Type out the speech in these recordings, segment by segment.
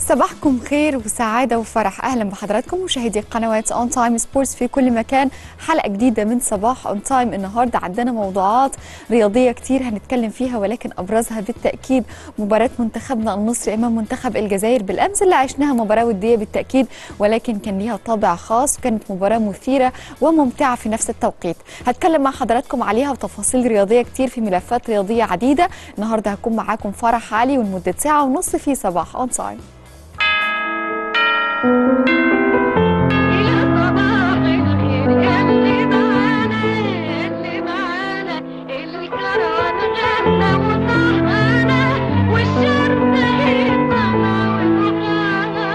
صباحكم خير وسعادة وفرح أهلا بحضراتكم مشاهدي قنوات أون تايم سبورتس في كل مكان حلقة جديدة من صباح أون تايم النهاردة عندنا موضوعات رياضية كتير هنتكلم فيها ولكن أبرزها بالتأكيد مباراة منتخبنا المصري أمام منتخب الجزائر بالأمس اللي عشناها مباراة ودية بالتأكيد ولكن كان ليها طابع خاص وكانت مباراة مثيرة وممتعة في نفس التوقيت هتكلم مع حضراتكم عليها وتفاصيل رياضية كتير في ملفات رياضية عديدة النهاردة هكون معاكم فرح علي ولمدة ساعة ونص في صباح أون تايم يا صباح الخير اللي معانا اللي معانا الكرم غنى وصحانا والشرط هيطلع والرخاء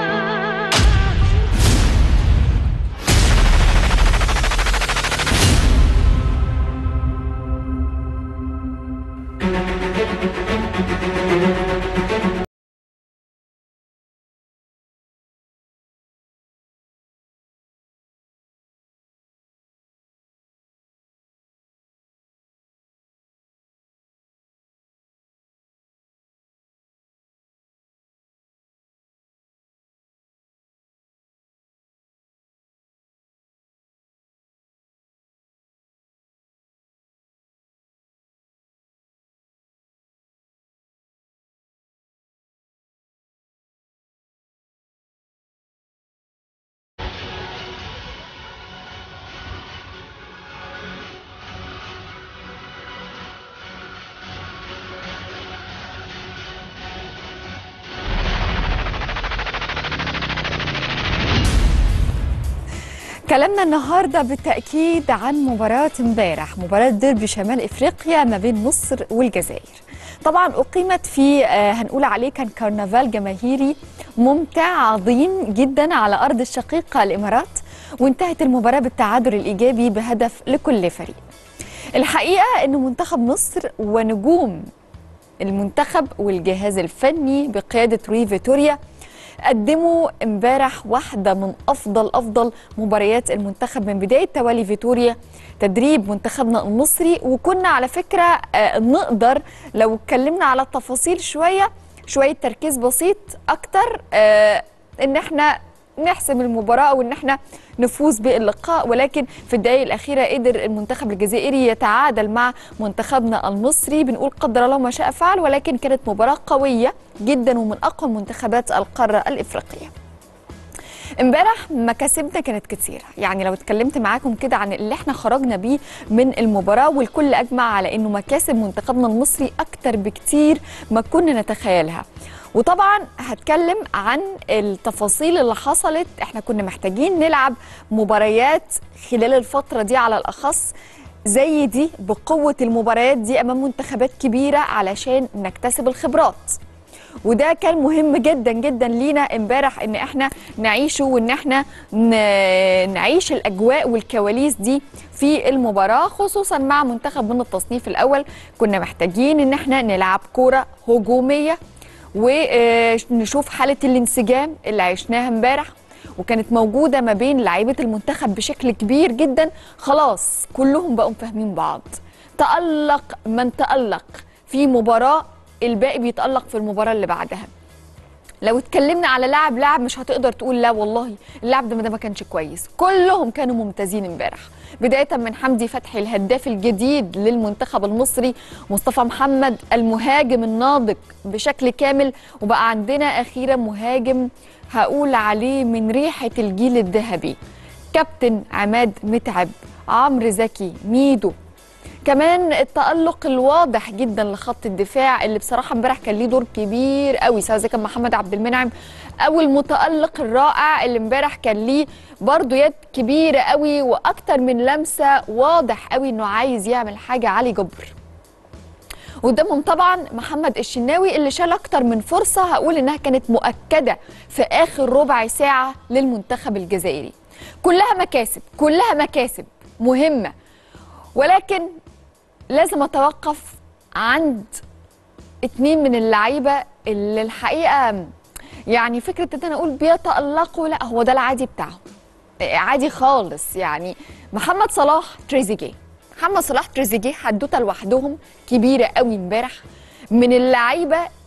كلامنا النهارده بالتاكيد عن مباراه امبارح مباراه ديربي شمال افريقيا ما بين مصر والجزائر طبعا اقيمت في آه، هنقول عليه كان كرنفال جماهيري ممتع عظيم جدا على ارض الشقيقه الامارات وانتهت المباراه بالتعادل الايجابي بهدف لكل فريق الحقيقه ان منتخب مصر ونجوم المنتخب والجهاز الفني بقياده روي فيتوريا قدموا امبارح واحدة من أفضل أفضل مباريات المنتخب من بداية توالي فيتوريا تدريب منتخبنا المصري وكنا على فكرة آه، نقدر لو اتكلمنا على التفاصيل شوية شوية تركيز بسيط أكتر آه، إن احنا نحسم المباراة أو إن احنا نفوز باللقاء ولكن في الدقائق الأخيرة قدر المنتخب الجزائري يتعادل مع منتخبنا المصري بنقول قدر الله ما شاء فعل ولكن كانت مباراة قوية جدا ومن أقوى منتخبات القارة الإفريقية امبارح مكاسبنا كانت كتيرة يعني لو اتكلمت معاكم كده عن اللي احنا خرجنا بيه من المباراة والكل أجمع على أنه مكاسب منتخبنا المصري أكتر بكتير ما كنا نتخيلها وطبعا هتكلم عن التفاصيل اللي حصلت احنا كنا محتاجين نلعب مباريات خلال الفترة دي على الأخص زي دي بقوة المباريات دي أمام منتخبات كبيرة علشان نكتسب الخبرات وده كان مهم جدا جدا لينا امبارح ان احنا نعيشه وان احنا ن- نعيش الاجواء والكواليس دي في المباراه خصوصا مع منتخب من التصنيف الاول كنا محتاجين ان احنا نلعب كوره هجوميه ونشوف حاله الانسجام اللي عشناها امبارح وكانت موجوده ما بين لعيبه المنتخب بشكل كبير جدا خلاص كلهم بقوا فاهمين بعض تالق من تالق في مباراه الباقي بيتالق في المباراه اللي بعدها لو اتكلمنا على لاعب لاعب مش هتقدر تقول لا والله اللاعب ده ده ما كانش كويس كلهم كانوا ممتازين امبارح بدايه من حمدي فتحي الهداف الجديد للمنتخب المصري مصطفى محمد المهاجم الناضج بشكل كامل وبقى عندنا اخيرا مهاجم هقول عليه من ريحه الجيل الذهبي كابتن عماد متعب عمرو زكي ميدو كمان التألق الواضح جدا لخط الدفاع اللي بصراحة امبارح كان ليه دور كبير قوي سواء إذا كان محمد عبد المنعم أو المتألق الرائع اللي امبارح كان ليه برضه يد كبيرة قوي وأكتر من لمسة واضح قوي إنه عايز يعمل حاجة علي جبر قدامهم طبعا محمد الشناوي اللي شال اكتر من فرصه هقول انها كانت مؤكده في اخر ربع ساعه للمنتخب الجزائري كلها مكاسب كلها مكاسب مهمه ولكن لازم اتوقف عند اتنين من اللعيبه اللي الحقيقه يعني فكره ان انا اقول بيتالقوا لا هو ده العادي بتاعهم عادي خالص يعني محمد صلاح تريزيجيه محمد صلاح تريزيجيه حدوته لوحدهم كبيره قوي امبارح من اللعيبه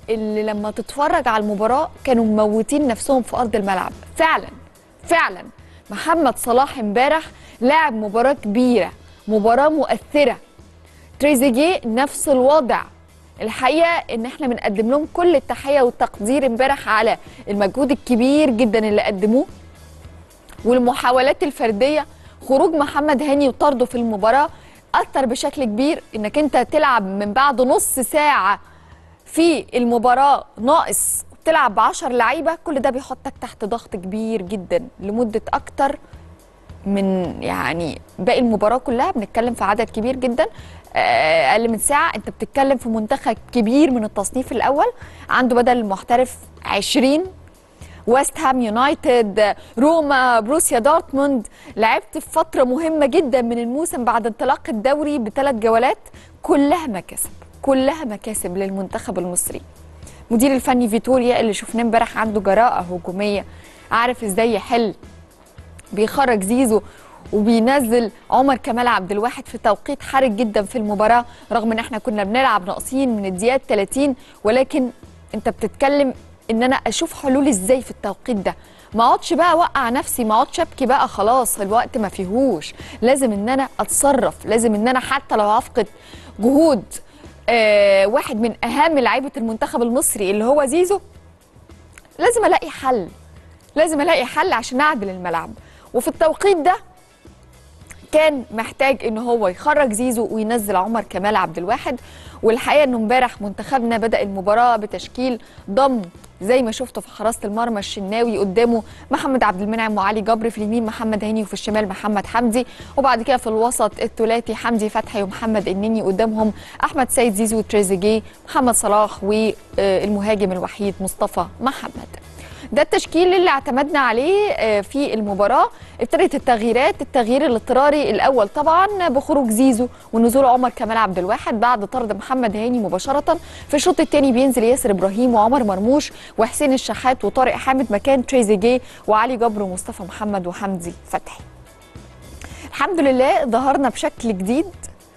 اللي لما تتفرج على المباراه كانوا مموتين نفسهم في ارض الملعب فعلا فعلا محمد صلاح امبارح لعب مباراه كبيره مباراه مؤثره تريزيجيه نفس الوضع الحقيقه ان احنا بنقدم لهم كل التحيه والتقدير امبارح على المجهود الكبير جدا اللي قدموه والمحاولات الفرديه خروج محمد هاني وطرده في المباراه اثر بشكل كبير انك انت تلعب من بعد نص ساعه في المباراه ناقص تلعب ب 10 لعيبه كل ده بيحطك تحت ضغط كبير جدا لمده اكتر من يعني باقي المباراه كلها بنتكلم في عدد كبير جدا آه، اقل من ساعه انت بتتكلم في منتخب كبير من التصنيف الاول عنده بدل المحترف 20 ويست هام يونايتد روما بروسيا دورتموند لعبت في فتره مهمه جدا من الموسم بعد انطلاق الدوري بثلاث جولات كلها مكاسب كلها مكاسب للمنتخب المصري مدير الفني فيتوريا اللي شفناه امبارح عنده جراءه هجوميه عارف ازاي يحل بيخرج زيزو وبينزل عمر كمال عبد الواحد في توقيت حرج جدا في المباراه رغم ان احنا كنا بنلعب ناقصين من الدقيقه 30 ولكن انت بتتكلم ان انا اشوف حلول ازاي في التوقيت ده ما اقعدش بقى اوقع نفسي ما اقعدش ابكي بقى خلاص الوقت ما فيهوش لازم ان انا اتصرف لازم ان انا حتى لو هفقد جهود آه واحد من اهم لعيبه المنتخب المصري اللي هو زيزو لازم الاقي حل لازم الاقي حل عشان اعدل الملعب وفي التوقيت ده كان محتاج ان هو يخرج زيزو وينزل عمر كمال عبد الواحد والحقيقه انه امبارح منتخبنا بدا المباراه بتشكيل ضم زي ما شفتوا في حراسه المرمى الشناوي قدامه محمد عبد المنعم وعلي جبر في اليمين محمد هاني وفي الشمال محمد حمدي وبعد كده في الوسط الثلاثي حمدي فتحي ومحمد النني قدامهم احمد سيد زيزو وتريزيجيه محمد صلاح والمهاجم الوحيد مصطفى محمد ده التشكيل اللي اعتمدنا عليه آه، في المباراة ابتدت التغييرات التغيير الاضطراري الأول طبعا بخروج زيزو ونزول عمر كمال عبد الواحد بعد طرد محمد هاني مباشرة في الشوط الثاني بينزل ياسر إبراهيم وعمر مرموش وحسين الشحات وطارق حامد مكان تريزيجيه وعلي جبر ومصطفى محمد وحمدي فتحي الحمد لله ظهرنا بشكل جديد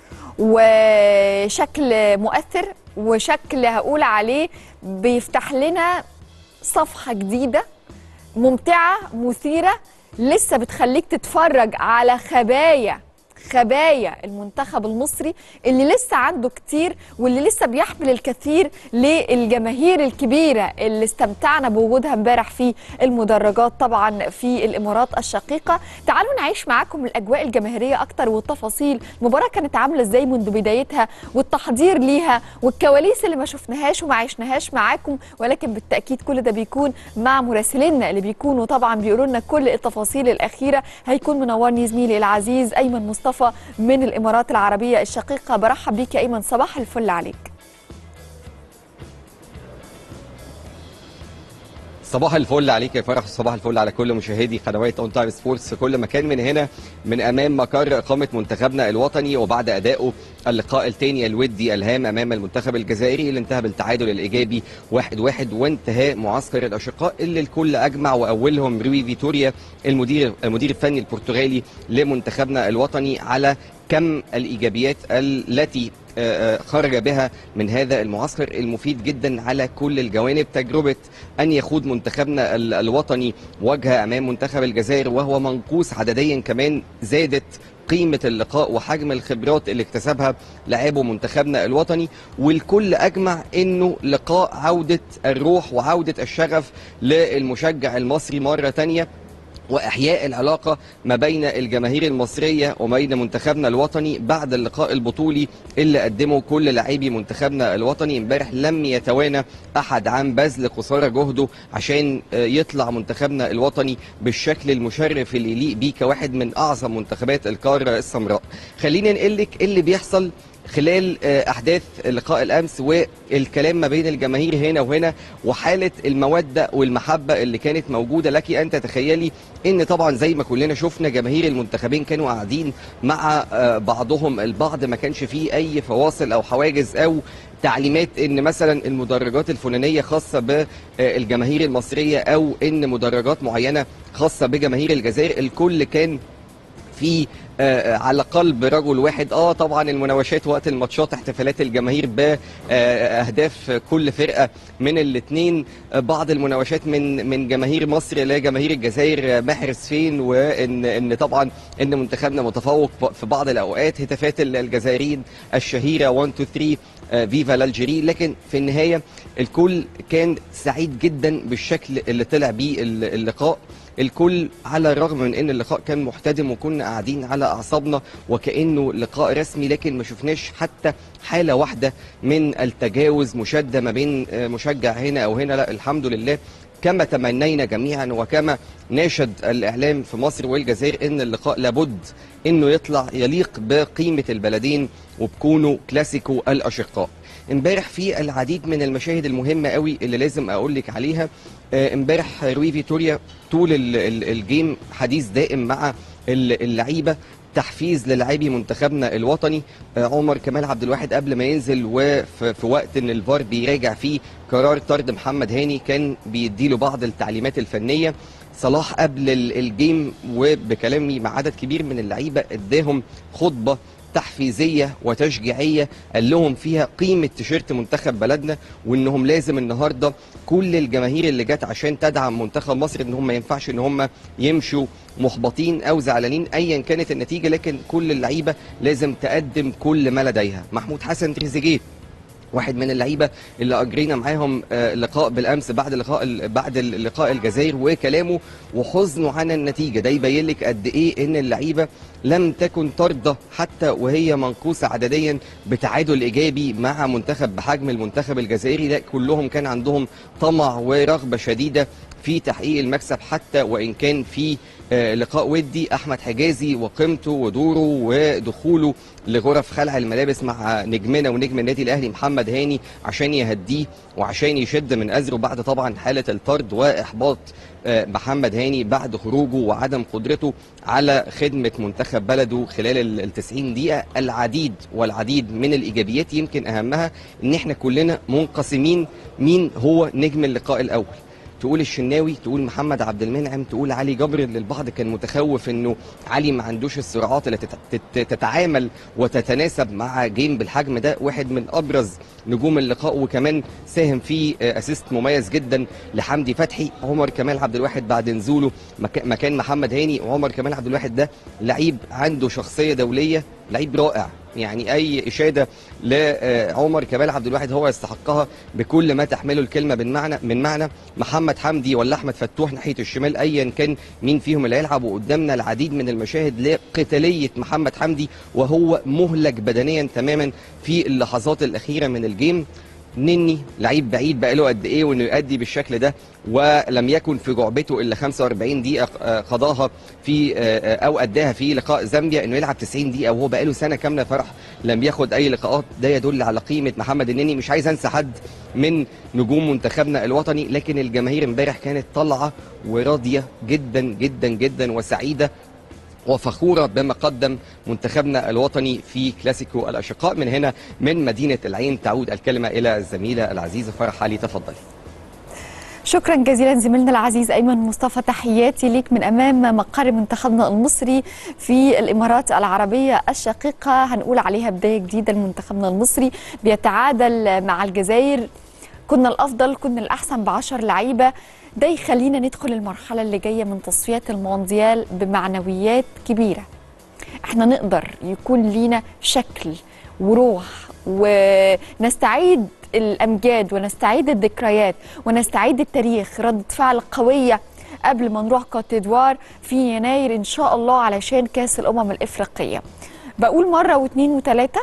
وشكل مؤثر وشكل هقول عليه بيفتح لنا صفحة جديدة ممتعة مثيرة لسه بتخليك تتفرج على خبايا خبايا المنتخب المصري اللي لسه عنده كتير واللي لسه بيحمل الكثير للجماهير الكبيرة اللي استمتعنا بوجودها امبارح في المدرجات طبعا في الإمارات الشقيقة تعالوا نعيش معاكم الأجواء الجماهيرية أكتر والتفاصيل المباراة كانت عاملة ازاي منذ بدايتها والتحضير ليها والكواليس اللي ما شفناهاش وما عشناهاش معاكم ولكن بالتأكيد كل ده بيكون مع مراسلينا اللي بيكونوا طبعا بيقولوا لنا كل التفاصيل الأخيرة هيكون منورني زميلي العزيز أيمن مصطفى من الإمارات العربية الشقيقة برحب بيك يا أيمن صباح الفل عليك صباح الفل عليك يا فرح صباح الفل على كل مشاهدي قنوات اون تايم سبورتس في كل مكان من هنا من امام مقر اقامه منتخبنا الوطني وبعد ادائه اللقاء الثاني الودي الهام امام المنتخب الجزائري اللي انتهى بالتعادل الايجابي 1-1 واحد واحد وانتهاء معسكر الاشقاء اللي الكل اجمع واولهم روي فيتوريا المدير المدير الفني البرتغالي لمنتخبنا الوطني على كم الايجابيات التي آه، آه، خرج بها من هذا المعسكر المفيد جدا على كل الجوانب تجربة أن يخوض منتخبنا ال- الوطني وجه أمام منتخب الجزائر وهو منقوص عدديا كمان زادت قيمة اللقاء وحجم الخبرات اللي اكتسبها لاعبو منتخبنا الوطني والكل أجمع أنه لقاء عودة الروح وعودة الشغف للمشجع المصري مرة تانية واحياء العلاقه ما بين الجماهير المصريه وبين منتخبنا الوطني بعد اللقاء البطولي اللي قدمه كل لاعبي منتخبنا الوطني امبارح لم يتوانى احد عن بذل قصارى جهده عشان آه، يطلع منتخبنا الوطني بالشكل المشرف اللي يليق بيه كواحد من اعظم منتخبات القاره السمراء خلينا نقول لك إيه اللي بيحصل خلال آه، احداث لقاء الامس والكلام ما بين الجماهير هنا وهنا وحاله الموده والمحبه اللي كانت موجوده لك ان تتخيلي ان طبعا زي ما كلنا شفنا جماهير المنتخبين كانوا قاعدين مع آه، بعضهم البعض ما كانش فيه اي فواصل او حواجز او تعليمات ان مثلا المدرجات الفلانيه خاصه بالجماهير المصريه او ان مدرجات معينه خاصه بجماهير الجزائر الكل كان في آه، على قلب رجل واحد اه طبعا المناوشات وقت الماتشات احتفالات الجماهير باهداف كل فرقه من الاثنين بعض المناوشات من من جماهير مصر الى جماهير الجزائر آه، محرز فين وان ان طبعا ان منتخبنا متفوق ب- في بعض الاوقات هتافات ال- الجزائريين الشهيره 1 2 3 آه، فيفا لالجيري لكن في النهايه الكل كان سعيد جدا بالشكل اللي طلع بيه ال- اللقاء الكل على الرغم من ان اللقاء كان محتدم وكنا قاعدين على اعصابنا وكانه لقاء رسمي لكن ما شفناش حتى حاله واحده من التجاوز مشاده ما بين آه، مشجع هنا او هنا لا الحمد لله كما تمنينا جميعا وكما ناشد الاعلام في مصر والجزائر ان اللقاء لابد انه يطلع يليق بقيمه البلدين وبكونه كلاسيكو الاشقاء امبارح في العديد من المشاهد المهمه قوي اللي لازم اقول لك عليها آه، امبارح روي فيتوريا طول ال- ال- الجيم حديث دائم مع ال- اللعيبه تحفيز للاعبي منتخبنا الوطني آه، عمر كمال عبد الواحد قبل ما ينزل وفي في وقت ان الفار بيراجع فيه قرار طرد محمد هاني كان بيديله بعض التعليمات الفنيه صلاح قبل ال- الجيم وبكلامي مع عدد كبير من اللعيبه اداهم خطبه تحفيزيه وتشجيعيه قال لهم فيها قيمه تيشيرت منتخب بلدنا وانهم لازم النهارده كل الجماهير اللي جت عشان تدعم منتخب مصر ان هم ما ينفعش ان هم يمشوا محبطين او زعلانين ايا كانت النتيجه لكن كل اللعيبه لازم تقدم كل ما لديها محمود حسن تريزيجيه واحد من اللعيبه اللي اجرينا معاهم آه، لقاء بالامس بعد لقاء بعد لقاء الجزائر وكلامه وحزنه عن النتيجه ده يبين لك قد ايه ان اللعيبه لم تكن ترضى حتى وهي منقوصه عدديا بتعادل ايجابي مع منتخب بحجم المنتخب الجزائري لا كلهم كان عندهم طمع ورغبه شديده في تحقيق المكسب حتى وان كان في آه، لقاء ودي احمد حجازي وقيمته ودوره ودخوله لغرف خلع الملابس مع نجمنا ونجم النادي الاهلي محمد هاني عشان يهديه وعشان يشد من ازره بعد طبعا حاله الطرد واحباط آه، محمد هاني بعد خروجه وعدم قدرته على خدمه منتخب بلده خلال ال ال 90 دقيقه العديد والعديد من الايجابيات يمكن اهمها ان احنا كلنا منقسمين مين هو نجم اللقاء الاول تقول الشناوي تقول محمد عبد المنعم تقول علي جبر اللي البعض كان متخوف انه علي ما عندوش السرعات اللي تت- تت- تتعامل وتتناسب مع جيم بالحجم ده واحد من ابرز نجوم اللقاء وكمان ساهم فيه آه، اسيست مميز جدا لحمدي فتحي عمر كمال عبد الواحد بعد نزوله مكا- مكان محمد هاني وعمر كمال عبد الواحد ده لعيب عنده شخصيه دوليه لعيب رائع يعني اي اشاده لعمر كمال عبد الواحد هو يستحقها بكل ما تحمله الكلمه من معنى من معنى محمد حمدي ولا احمد فتوح ناحيه الشمال ايا كان مين فيهم اللي هيلعب وقدامنا العديد من المشاهد لقتاليه محمد حمدي وهو مهلك بدنيا تماما في اللحظات الاخيره من الجيم نني لعيب بعيد بقى له قد ايه وانه يؤدي بالشكل ده ولم يكن في جعبته الا 45 دقيقه آه، قضاها في آه، آه، او اداها في لقاء زامبيا انه يلعب 90 دقيقه وهو بقى له سنه كامله فرح لم ياخد اي لقاءات ده يدل على قيمه محمد النني مش عايز انسى حد من نجوم منتخبنا الوطني لكن الجماهير امبارح كانت طالعه وراضيه جدا جدا جدا وسعيده وفخوره بما قدم منتخبنا الوطني في كلاسيكو الاشقاء من هنا من مدينه العين تعود الكلمه الى الزميله العزيزه فرح علي تفضلي شكرا جزيلا زميلنا العزيز ايمن مصطفى تحياتي ليك من امام مقر منتخبنا المصري في الامارات العربيه الشقيقه هنقول عليها بدايه جديده لمنتخبنا المصري بيتعادل مع الجزائر كنا الافضل كنا الاحسن بعشر لعيبه ده يخلينا ندخل المرحله اللي جايه من تصفيات المونديال بمعنويات كبيره احنا نقدر يكون لينا شكل وروح ونستعيد الامجاد ونستعيد الذكريات ونستعيد التاريخ ردة فعل قويه قبل ما نروح كوت ديفوار في يناير ان شاء الله علشان كاس الامم الافريقيه بقول مره واثنين وثلاثه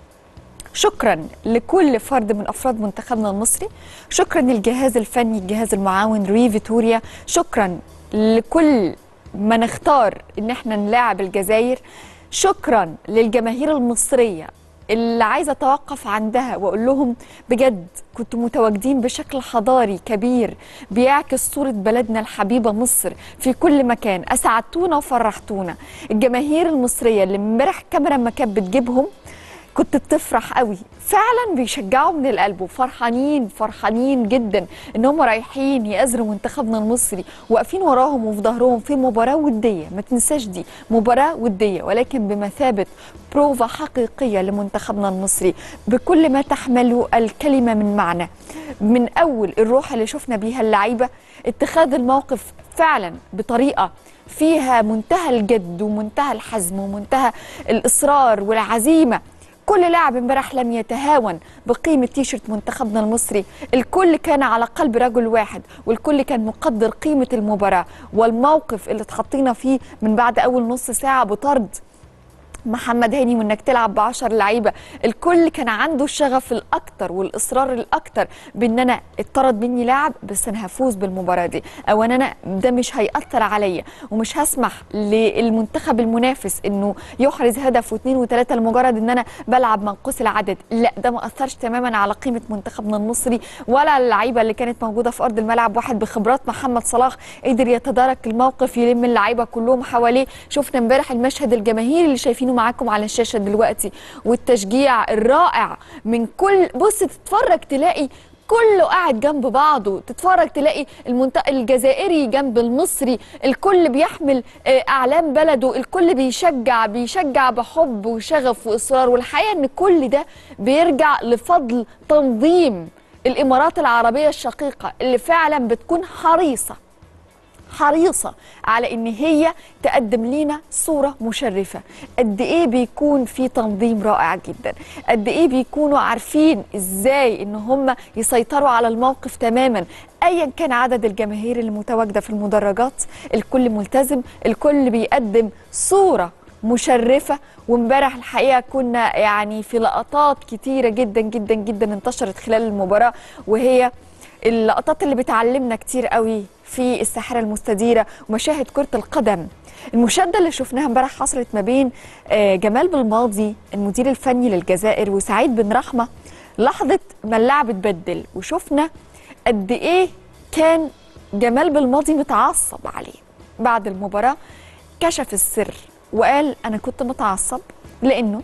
شكرا لكل فرد من افراد منتخبنا المصري شكرا للجهاز الفني الجهاز المعاون ري فيتوريا شكرا لكل من اختار ان احنا نلاعب الجزائر شكرا للجماهير المصريه اللي عايزه اتوقف عندها واقول لهم بجد كنتوا متواجدين بشكل حضاري كبير بيعكس صوره بلدنا الحبيبه مصر في كل مكان اسعدتونا وفرحتونا الجماهير المصريه اللي امبارح الكاميرا ما كانت بتجيبهم كنت بتفرح قوي فعلا بيشجعوا من القلب وفرحانين فرحانين جدا ان هم رايحين يأزروا منتخبنا المصري واقفين وراهم وفي ظهرهم في مباراه وديه ما تنساش دي مباراه وديه ولكن بمثابه بروفا حقيقيه لمنتخبنا المصري بكل ما تحمله الكلمه من معنى من اول الروح اللي شفنا بيها اللعيبه اتخاذ الموقف فعلا بطريقه فيها منتهى الجد ومنتهى الحزم ومنتهى الاصرار والعزيمه كل لاعب امبارح لم يتهاون بقيمة تيشرت منتخبنا المصري الكل كان على قلب رجل واحد والكل كان مقدر قيمة المباراة والموقف اللي اتحطينا فيه من بعد أول نص ساعة بطرد محمد هاني وانك تلعب ب 10 لعيبه الكل كان عنده الشغف الاكتر والاصرار الاكتر بان انا اتطرد مني لاعب بس انا هفوز بالمباراه دي او ان انا ده مش هياثر عليا ومش هسمح للمنتخب المنافس انه يحرز هدف واثنين وثلاثه لمجرد ان انا بلعب منقوص العدد لا ده ما اثرش تماما على قيمه منتخبنا المصري ولا اللعيبه اللي كانت موجوده في ارض الملعب واحد بخبرات محمد صلاح قدر يتدارك الموقف يلم اللعيبه كلهم حواليه شفنا امبارح المشهد الجماهيري اللي شايفينه معاكم على الشاشه دلوقتي والتشجيع الرائع من كل بص تتفرج تلاقي كله قاعد جنب بعضه تتفرج تلاقي المنطقة الجزائري جنب المصري الكل بيحمل آه، أعلام بلده الكل بيشجع بيشجع بحب وشغف وإصرار والحقيقة إن كل ده بيرجع لفضل تنظيم الإمارات العربية الشقيقة اللي فعلا بتكون حريصة حريصة على ان هي تقدم لنا صورة مشرفة قد ايه بيكون في تنظيم رائع جدا قد ايه بيكونوا عارفين ازاي ان هم يسيطروا على الموقف تماما ايا كان عدد الجماهير اللي متواجدة في المدرجات الكل ملتزم الكل بيقدم صورة مشرفة وامبارح الحقيقة كنا يعني في لقطات كتيرة جدا جدا جدا انتشرت خلال المباراة وهي اللقطات اللي بتعلمنا كتير قوي في الساحره المستديره ومشاهد كره القدم المشاده اللي شفناها امبارح حصلت ما بين آه، جمال بالماضي المدير الفني للجزائر وسعيد بن رحمه لحظه ما اللاعب اتبدل وشفنا قد ايه كان جمال بالماضي متعصب عليه بعد المباراه كشف السر وقال انا كنت متعصب لانه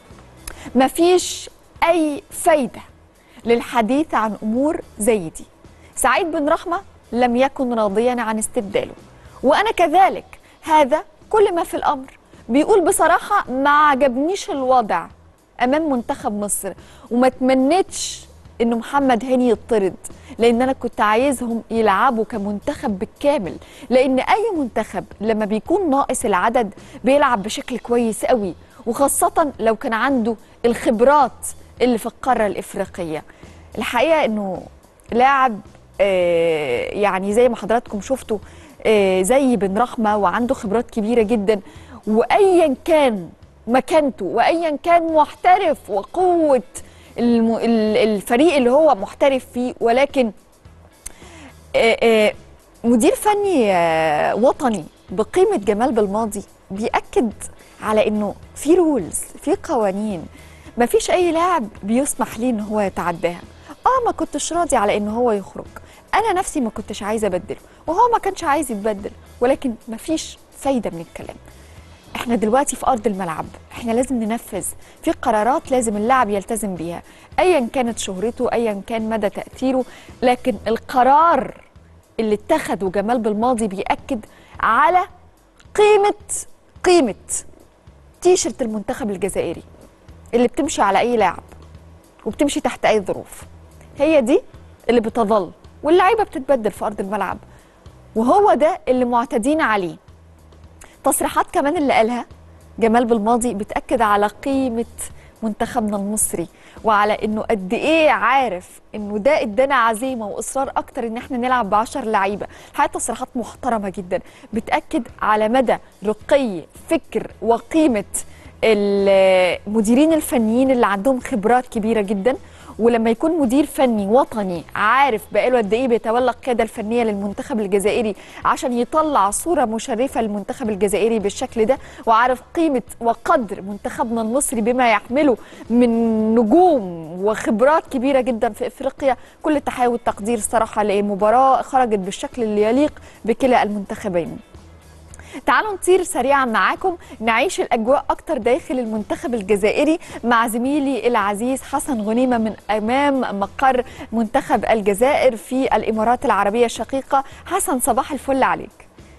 مفيش اي فايده للحديث عن امور زي دي سعيد بن رحمه لم يكن راضيا عن استبداله وانا كذلك هذا كل ما في الامر بيقول بصراحه ما عجبنيش الوضع امام منتخب مصر وما تمنيتش انه محمد هاني يطرد لان انا كنت عايزهم يلعبوا كمنتخب بالكامل لان اي منتخب لما بيكون ناقص العدد بيلعب بشكل كويس قوي وخاصه لو كان عنده الخبرات اللي في القاره الافريقيه الحقيقه انه لاعب آه، يعني زي ما حضراتكم شفتوا آه، زي بن رحمه وعنده خبرات كبيره جدا وايا كان مكانته وايا كان محترف وقوه الم- ال- الفريق اللي هو محترف فيه ولكن آه، آه، مدير فني آه، وطني بقيمه جمال بالماضي بيأكد على انه في رولز في قوانين ما فيش اي لاعب بيسمح ليه ان هو يتعداها اه ما كنتش راضي على ان هو يخرج انا نفسي ما كنتش عايزه ابدله وهو ما كانش عايز يتبدل ولكن ما فيش فايده من الكلام احنا دلوقتي في ارض الملعب احنا لازم ننفذ في قرارات لازم اللاعب يلتزم بيها ايا كانت شهرته ايا كان مدى تاثيره لكن القرار اللي اتخذه جمال بالماضي بيأكد على قيمه قيمه تيشرت المنتخب الجزائري اللي بتمشي على اي لاعب وبتمشي تحت اي ظروف هي دي اللي بتظل واللعيبه بتتبدل في ارض الملعب وهو ده اللي معتادين عليه تصريحات كمان اللي قالها جمال بالماضي بتأكد على قيمة منتخبنا المصري وعلى انه قد ايه عارف انه ده ادانا عزيمه واصرار اكتر ان احنا نلعب ب 10 لعيبه الحقيقه تصريحات محترمه جدا بتاكد على مدى رقي فكر وقيمه المديرين الفنيين اللي عندهم خبرات كبيره جدا ولما يكون مدير فني وطني عارف بقاله قد ايه بيتولى القياده الفنيه للمنتخب الجزائري عشان يطلع صوره مشرفه للمنتخب الجزائري بالشكل ده وعارف قيمه وقدر منتخبنا المصري بما يحمله من نجوم وخبرات كبيره جدا في افريقيا كل التحيه والتقدير الصراحه لمباراه خرجت بالشكل اللي يليق بكلا المنتخبين تعالوا نطير سريعا معاكم نعيش الاجواء اكتر داخل المنتخب الجزائري مع زميلي العزيز حسن غنيمه من امام مقر منتخب الجزائر في الامارات العربيه الشقيقه حسن صباح الفل عليك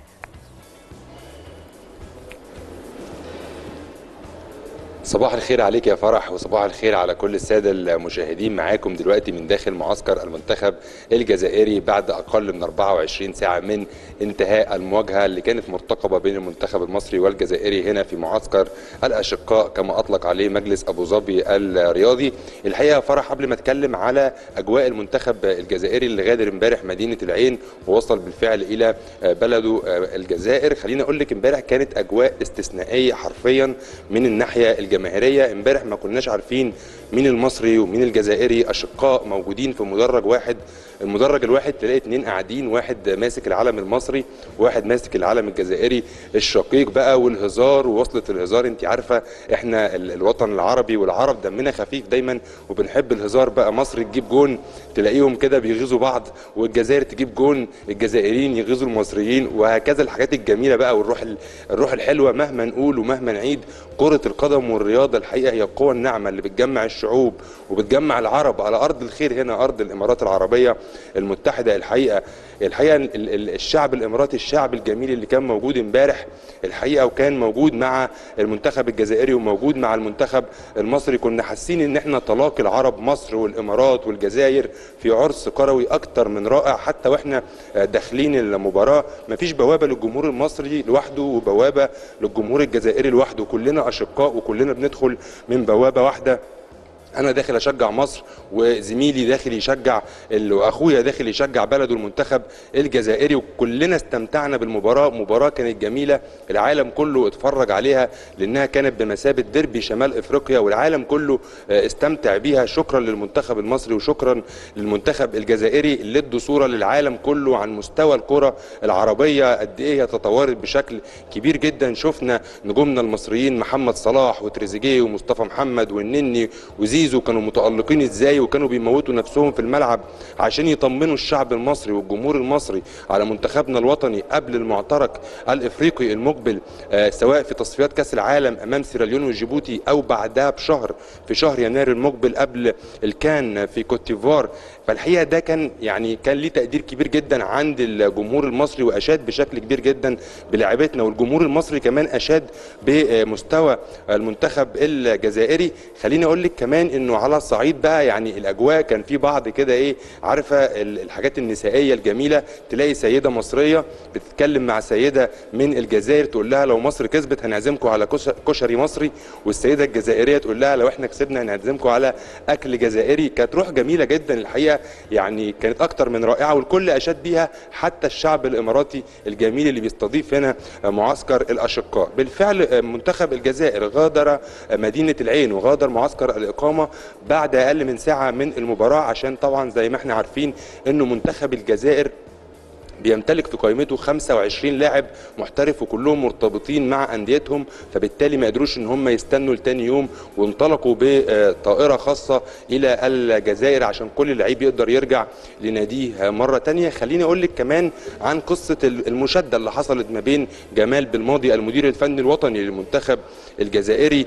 صباح الخير عليك يا فرح وصباح الخير على كل السادة المشاهدين معاكم دلوقتي من داخل معسكر المنتخب الجزائري بعد أقل من 24 ساعة من انتهاء المواجهة اللي كانت مرتقبة بين المنتخب المصري والجزائري هنا في معسكر الأشقاء كما أطلق عليه مجلس أبو ظبي الرياضي الحقيقة يا فرح قبل ما أتكلم على أجواء المنتخب الجزائري اللي غادر امبارح مدينة العين ووصل بالفعل إلى بلده الجزائر خليني أقول لك امبارح كانت أجواء استثنائية حرفيا من الناحية الجماهيريه امبارح ما كناش عارفين مين المصري ومين الجزائري اشقاء موجودين في مدرج واحد المدرج الواحد تلاقي اتنين قاعدين واحد ماسك العلم المصري وواحد ماسك العلم الجزائري الشقيق بقى والهزار ووصلة الهزار انت عارفه احنا ال- الوطن العربي والعرب دمنا خفيف دايما وبنحب الهزار بقى مصر تجيب جون تلاقيهم كده بيغيظوا بعض والجزائر تجيب جون الجزائريين يغيظوا المصريين وهكذا الحاجات الجميله بقى والروح ال- الروح الحلوه مهما نقول ومهما نعيد كره القدم والرياضه الحقيقه هي القوه الناعمه اللي بتجمع الشعوب وبتجمع العرب على ارض الخير هنا ارض الامارات العربيه المتحده الحقيقه الحقيقه ال- ال- الشعب الاماراتي الشعب الجميل اللي كان موجود امبارح الحقيقه وكان موجود مع المنتخب الجزائري وموجود مع المنتخب المصري كنا حاسين ان احنا تلاقي العرب مصر والامارات والجزائر في عرس كروي اكتر من رائع حتى واحنا آه، داخلين المباراه مفيش بوابه للجمهور المصري لوحده وبوابه للجمهور الجزائري لوحده كلنا اشقاء وكلنا بندخل من بوابه واحده انا داخل اشجع مصر وزميلي داخل يشجع ال- واخويا داخل يشجع بلده المنتخب الجزائري وكلنا استمتعنا بالمباراه مباراه كانت جميله العالم كله اتفرج عليها لانها كانت بمثابه ديربي شمال افريقيا والعالم كله آه، استمتع بيها شكرا للمنتخب المصري وشكرا للمنتخب الجزائري اللي ادوا صوره للعالم كله عن مستوى الكره العربيه قد ايه هي تطورت بشكل كبير جدا شفنا نجومنا المصريين محمد صلاح وتريزيجيه ومصطفى محمد والنني وزيزو كانوا متالقين ازاي وكانوا بيموتوا نفسهم في الملعب عشان يطمنوا الشعب المصري والجمهور المصري على منتخبنا الوطني قبل المعترك الافريقي المقبل آه، سواء في تصفيات كاس العالم امام سيراليون وجيبوتي او بعدها بشهر في شهر يناير المقبل قبل الكان في كوت ديفوار فالحقيقه ده كان يعني كان ليه تقدير كبير جدا عند الجمهور المصري واشاد بشكل كبير جدا بلاعيبتنا والجمهور المصري كمان اشاد بمستوى المنتخب الجزائري خليني اقول لك كمان انه على الصعيد بقى يعني الاجواء كان في بعض كده ايه عارفه ال- الحاجات النسائيه الجميله تلاقي سيده مصريه بتتكلم مع سيده من الجزائر تقول لها لو مصر كسبت هنعزمكم على كش- كشري مصري والسيده الجزائريه تقول لها لو احنا كسبنا هنعزمكم على اكل جزائري كانت روح جميله جدا الحقيقه يعني كانت اكتر من رائعه والكل اشاد بيها حتى الشعب الاماراتي الجميل اللي بيستضيف هنا معسكر الاشقاء بالفعل منتخب الجزائر غادر مدينه العين وغادر معسكر الاقامه بعد اقل من ساعه من المباراه عشان طبعا زي ما احنا عارفين انه منتخب الجزائر بيمتلك في قائمته 25 لاعب محترف وكلهم مرتبطين مع انديتهم فبالتالي ما قدروش ان هم يستنوا لتاني يوم وانطلقوا بطائره خاصه الى الجزائر عشان كل لعيب يقدر يرجع لناديه مره تانية خليني اقول لك كمان عن قصه المشاده اللي حصلت ما بين جمال بالماضي المدير الفني الوطني للمنتخب الجزائري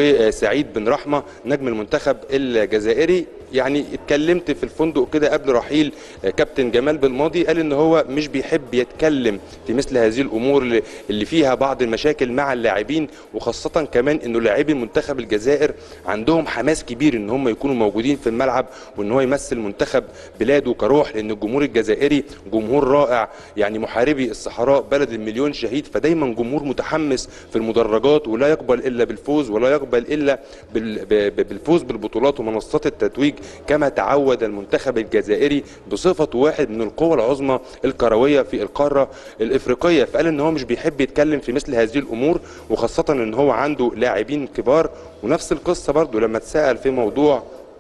وسعيد بن رحمه نجم المنتخب الجزائري يعني اتكلمت في الفندق كده قبل رحيل كابتن جمال بالماضي قال ان هو مش بيحب يتكلم في مثل هذه الامور اللي- اللي فيها بعض المشاكل مع اللاعبين وخاصه كمان انه لاعبي منتخب الجزائر عندهم حماس كبير ان هم يكونوا موجودين في الملعب وان هو يمثل منتخب بلاده كروح لان الجمهور الجزائري جمهور رائع يعني محاربي الصحراء بلد المليون شهيد فدايما جمهور متحمس في المدرجات ولا يقبل الا بالفوز ولا يقبل الا بال- ب- ب- بالفوز بالبطولات ومنصات التتويج كما تعود المنتخب الجزائري بصفته واحد من القوى العظمى الكرويه في القاره الافريقيه فقال ان هو مش بيحب يتكلم في مثل هذه الامور وخاصه ان هو عنده لاعبين كبار ونفس القصه برضو لما اتسال في موضوع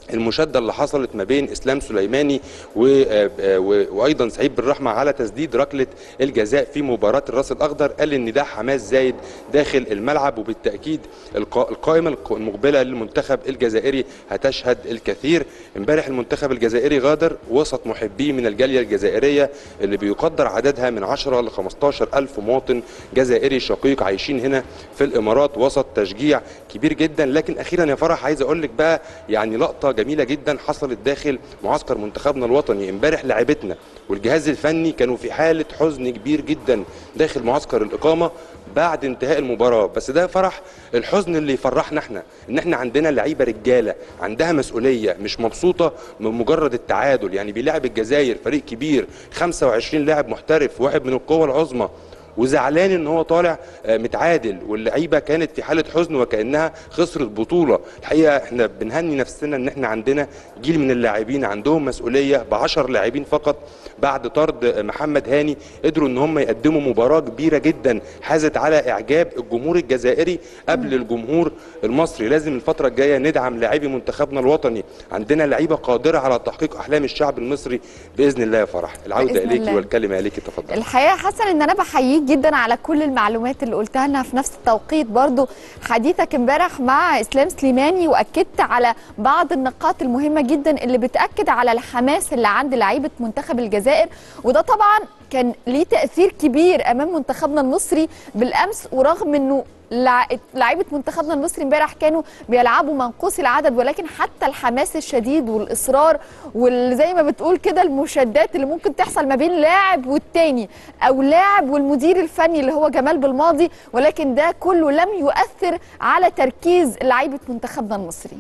المشاده اللي حصلت ما بين اسلام سليماني و- آه، آه، و- وايضا سعيد بالرحمه على تسديد ركله الجزاء في مباراه الراس الاخضر قال ان ده حماس زايد داخل الملعب وبالتاكيد القا- القائمه الق- المقبله للمنتخب الجزائري هتشهد الكثير امبارح المنتخب الجزائري غادر وسط محبيه من الجاليه الجزائريه اللي بيقدر عددها من 10 ل 15 الف مواطن جزائري شقيق عايشين هنا في الامارات وسط تشجيع كبير جدا لكن اخيرا يا فرح عايز اقول لك بقى يعني لقطه جميله جدا حصلت داخل معسكر منتخبنا الوطني امبارح لاعبتنا والجهاز الفني كانوا في حاله حزن كبير جدا داخل معسكر الاقامه بعد انتهاء المباراه بس ده فرح الحزن اللي يفرحنا احنا ان احنا عندنا لعيبه رجاله عندها مسؤوليه مش مبسوطه من مجرد التعادل يعني بيلعب الجزائر فريق كبير 25 لاعب محترف واحد من القوى العظمى وزعلان ان هو طالع آه، متعادل واللعيبه كانت في حاله حزن وكانها خسرت بطوله الحقيقه احنا بنهني نفسنا ان احنا عندنا جيل من اللاعبين عندهم مسؤوليه ب 10 لاعبين فقط بعد طرد آه، محمد هاني قدروا ان هم يقدموا مباراه كبيره جدا حازت على اعجاب الجمهور الجزائري قبل الجمهور المصري لازم الفتره الجايه ندعم لاعبي منتخبنا الوطني عندنا لعيبه قادره على تحقيق احلام الشعب المصري باذن الله يا فرح العوده بإذن اليكي الله. والكلمه اليكي تفضل الحقيقه حسن ان انا بحييك جدا على كل المعلومات اللي قلتها لنا في نفس التوقيت برضو حديثك امبارح مع اسلام سليماني واكدت على بعض النقاط المهمه جدا اللي بتاكد على الحماس اللي عند لعيبه منتخب الجزائر وده طبعا كان ليه تاثير كبير امام منتخبنا المصري بالامس ورغم انه لع- لعيبه منتخبنا المصري امبارح كانوا بيلعبوا منقوص العدد ولكن حتى الحماس الشديد والاصرار وزي ما بتقول كده المشادات اللي ممكن تحصل ما بين لاعب والتاني او لاعب والمدير الفني اللي هو جمال بالماضي ولكن ده كله لم يؤثر على تركيز لعيبه منتخبنا المصري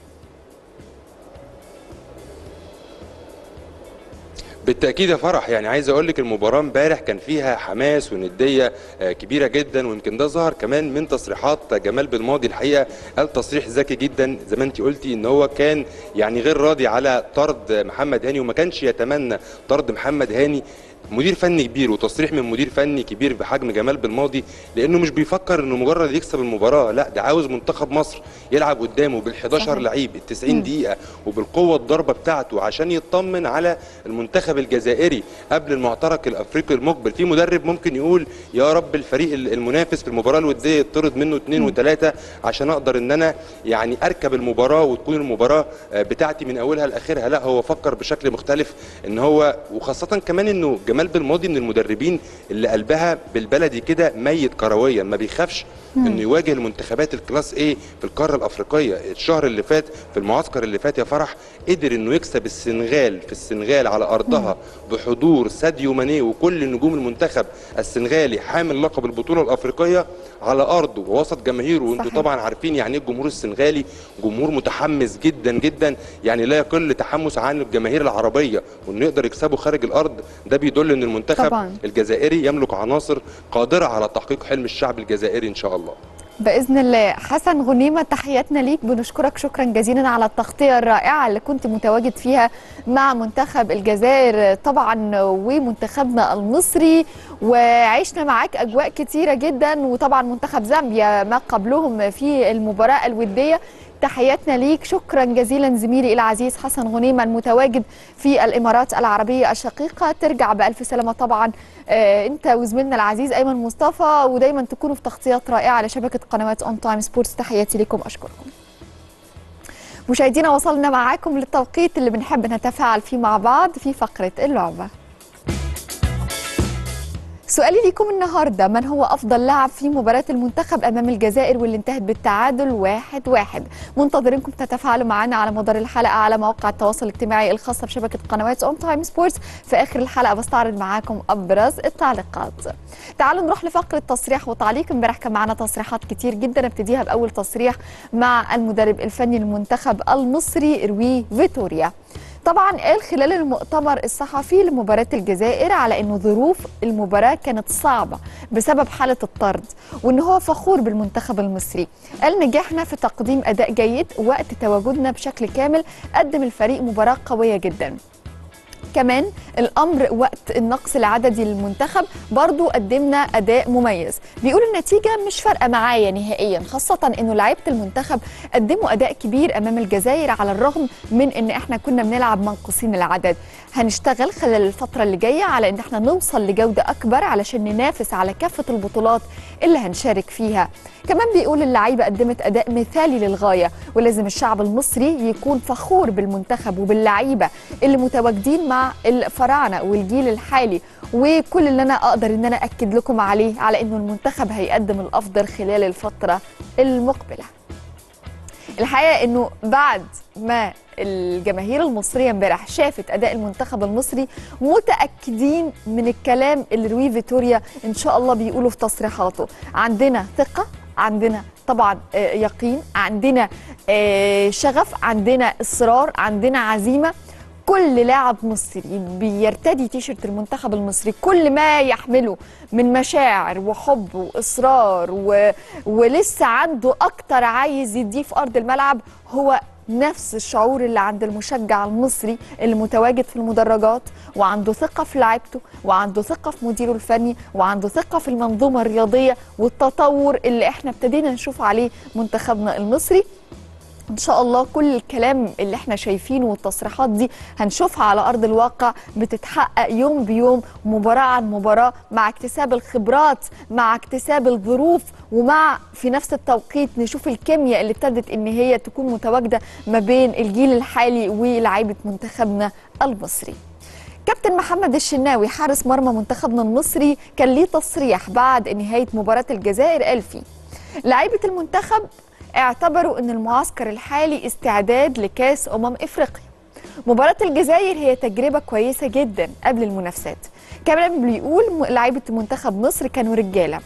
بالتاكيد يا فرح يعني عايز اقول لك المباراه امبارح كان فيها حماس ونديه آه، كبيره جدا ويمكن ده ظهر كمان من تصريحات جمال بالماضي الحقيقه قال تصريح ذكي جدا زي ما انت قلتي ان هو كان يعني غير راضي على طرد محمد هاني وما كانش يتمنى طرد محمد هاني مدير فني كبير وتصريح من مدير فني كبير بحجم جمال بالماضي لانه مش بيفكر انه مجرد يكسب المباراه لا ده عاوز منتخب مصر يلعب قدامه بال11 صحيح. لعيب ال 90 دقيقه وبالقوه الضربه بتاعته عشان يطمن على المنتخب الجزائري قبل المعترك الافريقي المقبل في مدرب ممكن يقول يا رب الفريق المنافس في المباراه الوديه يطرد منه اثنين وثلاثه عشان اقدر ان انا يعني اركب المباراه وتكون المباراه آه، بتاعتي من اولها لاخرها لا هو فكر بشكل مختلف ان هو وخاصه كمان انه جمال بالماضي من المدربين اللي قلبها بالبلدي كده ميت كرويا ما بيخافش انه يواجه المنتخبات الكلاس ايه في القاره الافريقيه الشهر اللي فات في المعسكر اللي فات يا فرح قدر انه يكسب السنغال في السنغال على ارضها بحضور ساديو ماني وكل نجوم المنتخب السنغالي حامل لقب البطوله الافريقيه على ارضه ووسط جماهيره وانتم صحيح. طبعا عارفين يعني ايه الجمهور السنغالي جمهور متحمس جدا جدا يعني لا يقل تحمس عن الجماهير العربيه وانه يقدر يكسبه خارج الارض ده بيدل ان المنتخب طبعاً. الجزائري يملك عناصر قادره على تحقيق حلم الشعب الجزائري ان شاء الله باذن الله حسن غنيمه تحياتنا ليك بنشكرك شكرا جزيلا على التغطيه الرائعه اللي كنت متواجد فيها مع منتخب الجزائر طبعا ومنتخبنا المصري وعشنا معاك اجواء كتيره جدا وطبعا منتخب زامبيا ما قبلهم في المباراه الوديه تحياتنا ليك شكرا جزيلا زميلي العزيز حسن غنيمه المتواجد في الامارات العربيه الشقيقه ترجع بالف سلامه طبعا آه، انت وزميلنا العزيز ايمن مصطفى ودايما تكونوا في تغطيات رائعه لشبكه قنوات اون تايم سبورتس تحياتي لكم اشكركم مشاهدينا وصلنا معاكم للتوقيت اللي بنحب نتفاعل فيه مع بعض في فقره اللعبه سؤالي ليكم النهارده من هو افضل لاعب في مباراه المنتخب امام الجزائر واللي انتهت بالتعادل واحد واحد منتظرينكم تتفاعلوا معنا على مدار الحلقه على مواقع التواصل الاجتماعي الخاصه بشبكه قنوات اون تايم سبورتس في اخر الحلقه بستعرض معاكم ابرز التعليقات تعالوا نروح لفقره تصريح وتعليق امبارح كان معانا تصريحات كتير جدا ابتديها باول تصريح مع المدرب الفني للمنتخب المصري روي فيتوريا طبعا قال خلال المؤتمر الصحفي لمباراة الجزائر على انه ظروف المباراة كانت صعبة بسبب حالة الطرد وان هو فخور بالمنتخب المصري قال نجحنا في تقديم اداء جيد وقت تواجدنا بشكل كامل قدم الفريق مباراة قوية جدا كمان الامر وقت النقص العددي للمنتخب برضو قدمنا اداء مميز بيقول النتيجه مش فارقه معايا نهائيا خاصه انه لعيبه المنتخب قدموا اداء كبير امام الجزائر على الرغم من ان احنا كنا بنلعب منقوصين العدد هنشتغل خلال الفتره اللي جايه على ان احنا نوصل لجوده اكبر علشان ننافس على كافه البطولات اللي هنشارك فيها كمان بيقول اللعيبه قدمت اداء مثالي للغايه ولازم الشعب المصري يكون فخور بالمنتخب وباللعيبه اللي متواجدين مع الفراعنه والجيل الحالي وكل اللي انا اقدر ان انا اكد لكم عليه على انه المنتخب هيقدم الافضل خلال الفتره المقبله الحقيقه انه بعد ما الجماهير المصريه امبارح شافت اداء المنتخب المصري متاكدين من الكلام اللي روي فيتوريا ان شاء الله بيقوله في تصريحاته عندنا ثقه عندنا طبعا آه، يقين عندنا آه، شغف عندنا اصرار عندنا عزيمه كل لاعب مصري بيرتدي تيشرت المنتخب المصري كل ما يحمله من مشاعر وحب واصرار و... ولسه عنده اكتر عايز يديه في ارض الملعب هو نفس الشعور اللي عند المشجع المصري اللي متواجد في المدرجات وعنده ثقة في لعيبته وعنده ثقة في مديره الفني وعنده ثقة في المنظومة الرياضية والتطور اللي احنا ابتدينا نشوف عليه منتخبنا المصري ان شاء الله كل الكلام اللي احنا شايفينه والتصريحات دي هنشوفها على ارض الواقع بتتحقق يوم بيوم مباراه عن مباراه مع اكتساب الخبرات مع اكتساب الظروف ومع في نفس التوقيت نشوف الكيمياء اللي ابتدت ان هي تكون متواجده ما بين الجيل الحالي ولاعيبه منتخبنا المصري كابتن محمد الشناوي حارس مرمى منتخبنا المصري كان ليه تصريح بعد نهايه مباراه الجزائر قال فيه لعيبه المنتخب اعتبروا ان المعسكر الحالي استعداد لكاس امم افريقيا مباراة الجزائر هي تجربة كويسة جدا قبل المنافسات كمان بيقول م- لعيبة منتخب مصر كانوا رجالة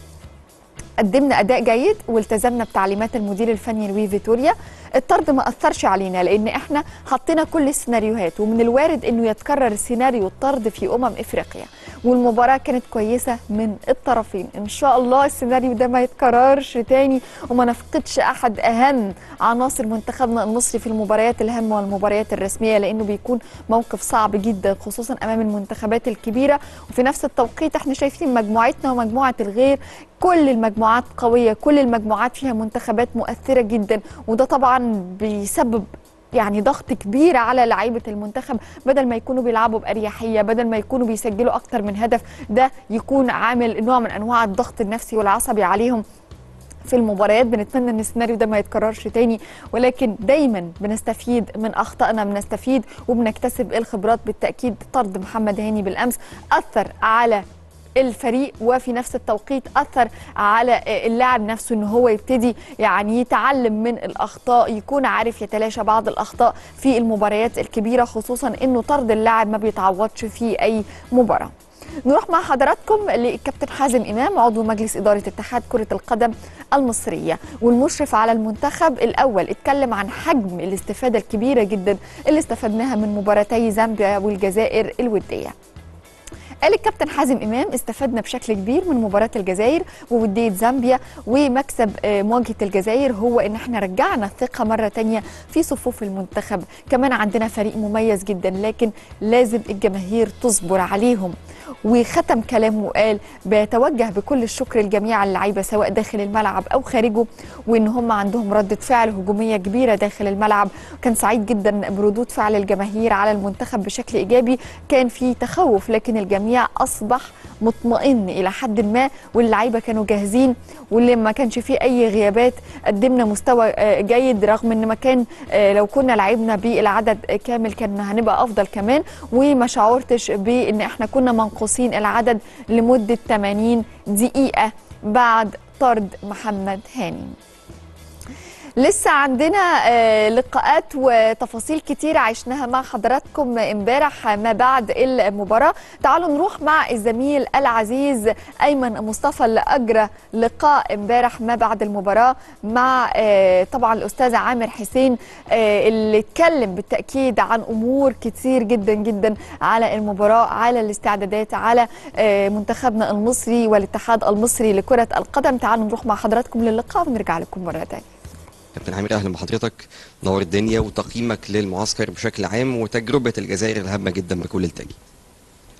قدمنا اداء جيد والتزمنا بتعليمات المدير الفني لوي فيتوريا الطرد ما اثرش علينا لان احنا حطينا كل السيناريوهات ومن الوارد انه يتكرر سيناريو الطرد في امم افريقيا والمباراه كانت كويسه من الطرفين ان شاء الله السيناريو ده ما يتكررش تاني وما نفقدش احد اهم عناصر منتخبنا المصري في المباريات الهامه والمباريات الرسميه لانه بيكون موقف صعب جدا خصوصا امام المنتخبات الكبيره وفي نفس التوقيت احنا شايفين مجموعتنا ومجموعه الغير كل المجموعات قويه كل المجموعات فيها منتخبات مؤثره جدا وده طبعا بيسبب يعني ضغط كبير على لعيبه المنتخب بدل ما يكونوا بيلعبوا باريحيه بدل ما يكونوا بيسجلوا اكتر من هدف ده يكون عامل نوع من انواع الضغط النفسي والعصبي عليهم في المباريات بنتمنى ان السيناريو ده ما يتكررش تاني ولكن دايما بنستفيد من اخطائنا بنستفيد وبنكتسب الخبرات بالتاكيد طرد محمد هاني بالامس اثر على الفريق وفي نفس التوقيت اثر على اللاعب نفسه ان هو يبتدي يعني يتعلم من الاخطاء يكون عارف يتلاشى بعض الاخطاء في المباريات الكبيره خصوصا انه طرد اللاعب ما بيتعوضش في اي مباراه نروح مع حضراتكم للكابتن حازم امام عضو مجلس اداره اتحاد كره القدم المصريه والمشرف على المنتخب الاول اتكلم عن حجم الاستفاده الكبيره جدا اللي استفدناها من مباراتي زامبيا والجزائر الوديه قال الكابتن حازم امام استفدنا بشكل كبير من مباراه الجزائر ووديه زامبيا ومكسب آه، مواجهه الجزائر هو ان احنا رجعنا الثقه مره تانية في صفوف المنتخب كمان عندنا فريق مميز جدا لكن لازم الجماهير تصبر عليهم وختم كلامه وقال بيتوجه بكل الشكر لجميع اللعيبه سواء داخل الملعب او خارجه وان هم عندهم رده فعل هجوميه كبيره داخل الملعب كان سعيد جدا بردود فعل الجماهير على المنتخب بشكل ايجابي كان في تخوف لكن الجميع اصبح مطمئن الى حد ما واللعيبه كانوا جاهزين واللي ما كانش فيه اي غيابات قدمنا مستوى آه، جيد رغم ان ما كان آه، لو كنا لعبنا بالعدد كامل كان هنبقى افضل كمان وما شعرتش بان احنا كنا منقوصين العدد لمده 80 دقيقه بعد طرد محمد هاني لسه عندنا آه، لقاءات وتفاصيل كتير عشناها مع حضراتكم امبارح ما بعد المباراة تعالوا نروح مع الزميل العزيز أيمن مصطفى اللي أجرى لقاء امبارح ما بعد المباراة مع آه، طبعا الأستاذ عامر حسين آه، اللي اتكلم بالتأكيد عن أمور كتير جدا جدا على المباراة على الاستعدادات على آه، منتخبنا المصري والاتحاد المصري لكرة القدم تعالوا نروح مع حضراتكم للقاء ونرجع لكم مرة تانية كابتن عامر اهلا بحضرتك نور الدنيا وتقييمك للمعسكر بشكل عام وتجربه الجزائر الهامه جدا بكل التأكيد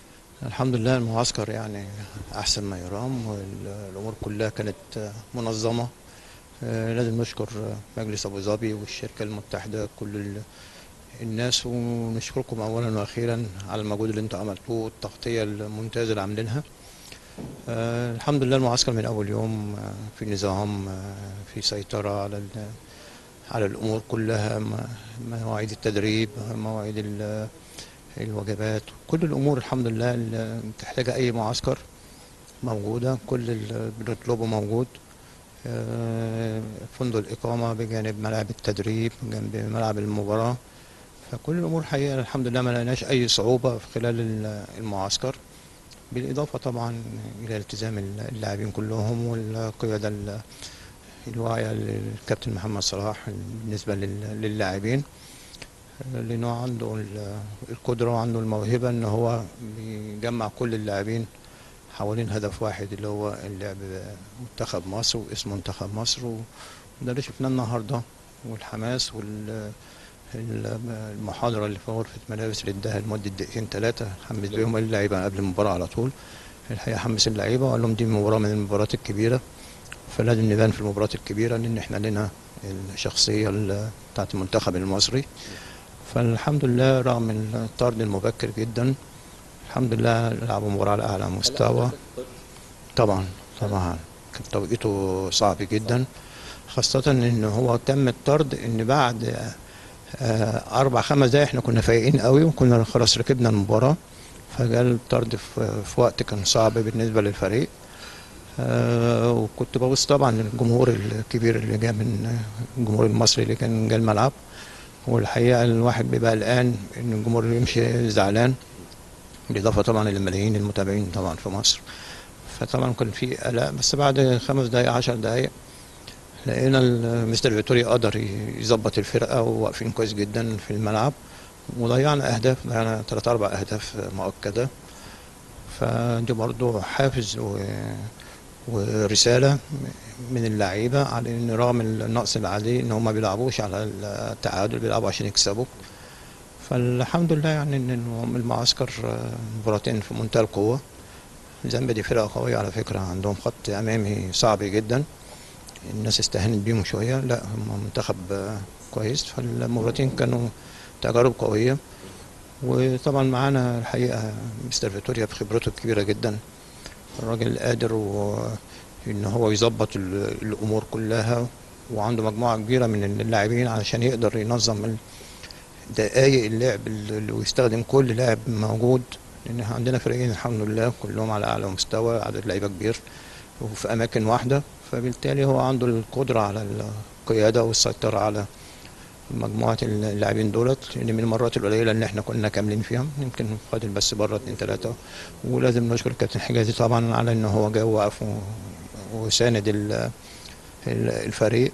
الحمد لله المعسكر يعني أحسن ما يرام والأمور كلها كانت منظمة آه، لازم نشكر مجلس أبو ظبي والشركة المتحدة كل ال- الناس ونشكركم أولا وأخيرا على المجهود اللي أنتم عملتوه والتغطية الممتازة اللي عاملينها آه، الحمد لله المعسكر من أول يوم آه، في نظام آه، في سيطرة على ال- على الأمور كلها م- مواعيد التدريب مواعيد ال- الوجبات كل الأمور الحمد لله اللي تحتاجها أي معسكر موجودة كل اللي بنطلبه موجود آه، فندق الإقامة بجانب ملعب التدريب جنب ملعب المباراة فكل الأمور حقيقة الحمد لله ما لقيناش أي صعوبة في خلال ال- المعسكر بالإضافة طبعا إلى التزام اللاعبين كلهم والقيادة ال- الواعية للكابتن محمد صلاح بالنسبة لل- للاعبين لأنه عنده ال- القدرة وعنده الموهبة إن هو بيجمع كل اللاعبين حوالين هدف واحد اللي هو اللعب منتخب مصر واسم منتخب مصر وده اللي شفناه النهارده والحماس وال ال- المحاضرة اللي في غرفة ملابس اللي اداها لمدة دقيقتين ثلاثة حمس بيهم اللعيبة قبل المباراة على طول الحقيقة حمس اللعيبة وقال لهم دي مباراة من المباريات الكبيرة فلازم نبان في المباريات الكبيرة لأن احنا لنا الشخصية ال- بتاعت المنتخب المصري فالحمد لله رغم الطرد المبكر جدا الحمد لله لعبوا مباراة على أعلى مستوى طبعا طبعا كان توقيته صعب جدا خاصة إن هو تم الطرد إن بعد آه، أربع خمس دقايق إحنا كنا فايقين قوي وكنا خلاص ركبنا المباراة فجاء الطرد في في وقت كان صعب بالنسبة للفريق آه، وكنت ببص طبعا للجمهور الكبير اللي جاء من الجمهور المصري اللي كان جاي الملعب والحقيقة الواحد بيبقى قلقان إن الجمهور يمشي زعلان بالإضافة طبعا للملايين المتابعين طبعا في مصر فطبعا كان في قلق بس بعد خمس دقايق عشر دقايق لقينا ال- مستر فيتوريا قدر ي- يظبط الفرقة وواقفين كويس جدا في الملعب وضيعنا أهداف ضيعنا ثلاث أربع أهداف مؤكدة فدي برضو حافز و... ورسالة من اللعيبة على إن رغم النقص اللي عليه إن هم ما بيلعبوش على التعادل بيلعبوا عشان يكسبوا فالحمد لله يعني إن إنه المعسكر آه، مباراتين في منتهى القوة زامبيا دي فرقة قوية على فكرة عندهم خط أمامي صعب جدا الناس استهانت بيهم شوية لا هم منتخب آه، كويس فالمباراتين كانوا تجارب قوية وطبعا معانا الحقيقة مستر فيتوريا بخبرته الكبيرة جدا الراجل قادر و... ان هو يظبط ال- الامور كلها وعنده مجموعة كبيرة من اللاعبين علشان يقدر ينظم ال- دقايق اللعب اللي ويستخدم كل لاعب موجود لان احنا عندنا فريقين الحمد لله كلهم على اعلى مستوى عدد لعيبه كبير وفي اماكن واحده فبالتالي هو عنده القدره على القياده والسيطره على مجموعه اللاعبين دولت لان من المرات القليله اللي احنا كنا كاملين فيها يمكن فاضل بس بره اتنين تلاته ولازم نشكر كابتن حجازي طبعا على ان هو جه وقف و- وساند ال- ال- الفريق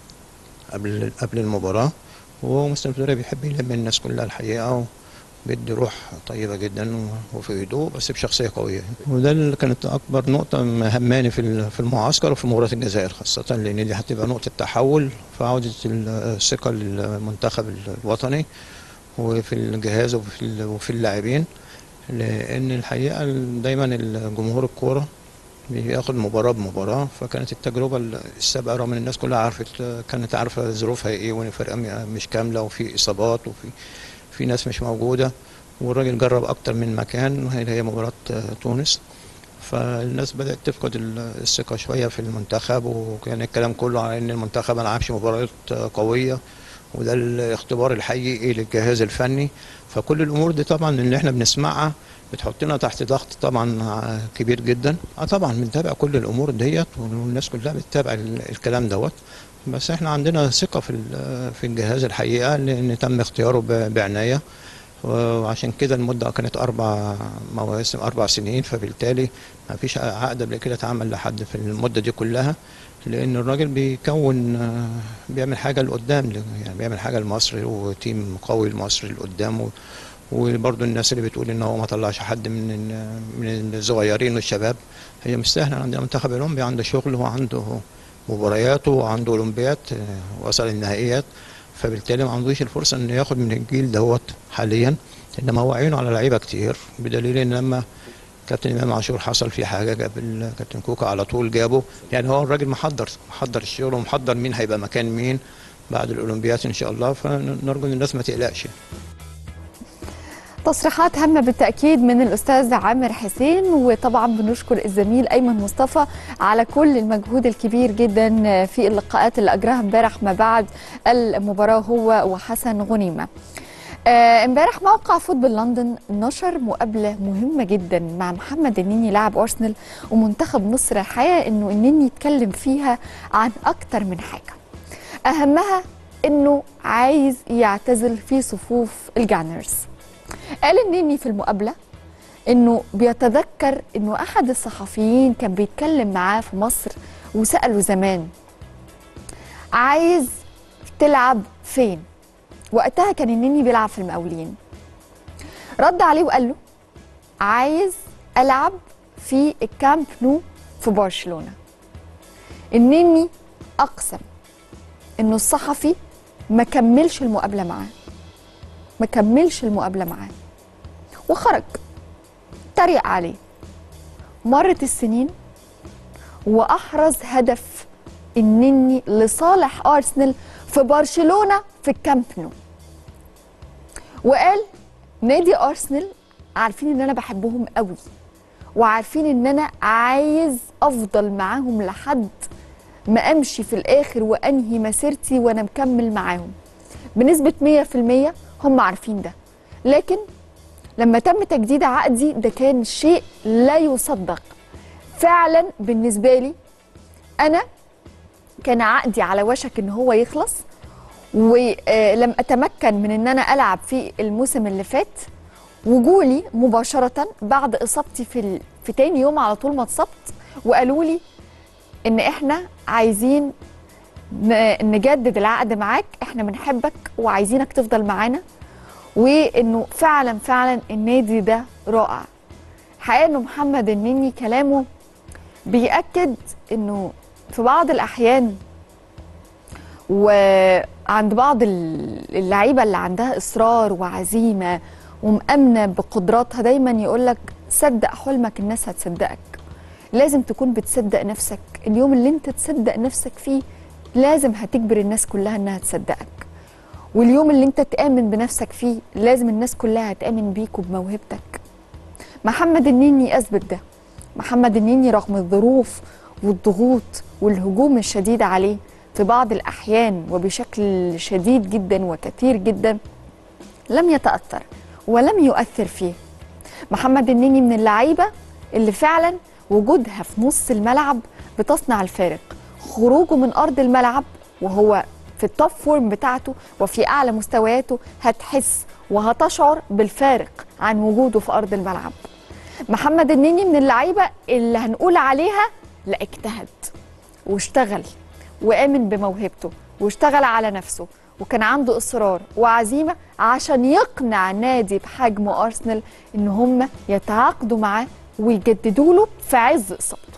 قبل قبل المباراه وهو مستر فيتوريا بيحب يلم الناس كلها الحقيقه بيدي روح طيبة جدا و- وفي هدوء بس بشخصية قوية وده اللي كانت أكبر نقطة مهماني في ال- في المعسكر وفي مباراة الجزائر خاصة لأن دي هتبقى نقطة تحول في عودة الثقة للمنتخب الوطني وفي الجهاز وفي ال- وفي اللاعبين لأن الحقيقة دايما الجمهور الكورة بياخد مباراة بمباراة فكانت التجربة السابقة رغم ان الناس كلها عرفت كانت عارفة ظروفها ايه وان الفرقة م- مش كاملة وفي اصابات وفي في ناس مش موجودة والراجل جرب اكتر من مكان وهي هي مباراة آه، تونس فالناس بدأت تفقد ال- الثقة شوية في المنتخب وكان الكلام كله على ان المنتخب ما لعبش مباريات آه، قوية وده الاختبار الحقيقي للجهاز الفني فكل الامور دي طبعا اللي احنا بنسمعها بتحطنا تحت ضغط طبعا آه، كبير جدا اه طبعا بنتابع كل الامور ديت والناس كلها بتتابع ال- الكلام دوت بس احنا عندنا ثقة في ال- في الجهاز الحقيقة لان تم اختياره ب- بعناية وعشان كده المدة كانت أربع مواسم أربع سنين فبالتالي ما فيش عقد قبل كده اتعمل لحد في المدة دي كلها لأن الراجل بيكون آه، بيعمل حاجة لقدام يعني بيعمل حاجة لمصر وتيم قوي لمصر لقدام و- وبرضه الناس اللي بتقول ان هو ما طلعش حد من من الصغيرين والشباب هي مش سهله عندنا منتخب الاولمبي عنده شغل وعنده مبارياته وعنده اولمبيات آه، وصل النهائيات فبالتالي ما عندوش الفرصه انه ياخد من الجيل دوت حاليا انما هو عينه على لعيبه كتير بدليل ان لما كابتن امام عاشور حصل فيه حاجه جاب الكابتن كوكا على طول جابه يعني هو الراجل محضر محضر الشغل ومحضر مين هيبقى مكان مين بعد الاولمبياد ان شاء الله فنرجو ان الناس ما تقلقش تصريحات هامة بالتأكيد من الأستاذ عامر حسين وطبعا بنشكر الزميل أيمن مصطفى على كل المجهود الكبير جدا في اللقاءات اللي أجراها امبارح ما بعد المباراة هو وحسن غنيمة آه، امبارح موقع فوتبول لندن نشر مقابله مهمه جدا مع محمد النني لاعب ارسنال ومنتخب مصر الحقيقه انه النني يتكلم فيها عن اكتر من حاجه اهمها انه عايز يعتزل في صفوف الجانرز قال النني في المقابله انه بيتذكر انه احد الصحفيين كان بيتكلم معاه في مصر وساله زمان عايز تلعب فين وقتها كان النني بيلعب في المقاولين رد عليه وقال له عايز العب في الكامب نو في برشلونه النني اقسم انه الصحفي ما كملش المقابله معاه ما كملش المقابله معاه وخرج تريق عليه مرت السنين واحرز هدف النني لصالح ارسنال في برشلونه في الكامب نو وقال نادي ارسنال عارفين ان انا بحبهم قوي وعارفين ان انا عايز افضل معاهم لحد ما امشي في الاخر وانهي مسيرتي وانا مكمل معاهم بنسبه 100% هم عارفين ده لكن لما تم تجديد عقدي ده كان شيء لا يصدق فعلا بالنسبه لي انا كان عقدي على وشك ان هو يخلص ولم اتمكن من ان انا العب في الموسم اللي فات وجولي مباشره بعد اصابتي في ال... في تاني يوم على طول ما اتصبت وقالوا لي ان احنا عايزين ن- نجدد العقد معاك احنا بنحبك وعايزينك تفضل معانا وانه فعلا فعلا النادي ده رائع حقيقه انه محمد النني كلامه بيأكد انه في بعض الاحيان وعند بعض ال- اللعيبه اللي عندها اصرار وعزيمه ومأمنه بقدراتها دايما يقولك صدق حلمك الناس هتصدقك لازم تكون بتصدق نفسك اليوم اللي انت تصدق نفسك فيه لازم هتجبر الناس كلها انها تصدقك واليوم اللي انت تآمن بنفسك فيه لازم الناس كلها هتآمن بيك وبموهبتك محمد النني أثبت ده محمد النني رغم الظروف والضغوط والهجوم الشديد عليه في بعض الأحيان وبشكل شديد جدا وكثير جدا لم يتأثر ولم يؤثر فيه محمد النني من اللعيبة اللي فعلا وجودها في نص الملعب بتصنع الفارق خروجه من أرض الملعب وهو في التوب فورم بتاعته وفي أعلى مستوياته هتحس وهتشعر بالفارق عن وجوده في أرض الملعب محمد النني من اللعيبة اللي هنقول عليها لا اجتهد واشتغل وآمن بموهبته واشتغل على نفسه وكان عنده إصرار وعزيمة عشان يقنع نادي بحجم أرسنال إن هم يتعاقدوا معاه ويجددوا له في عز إصابته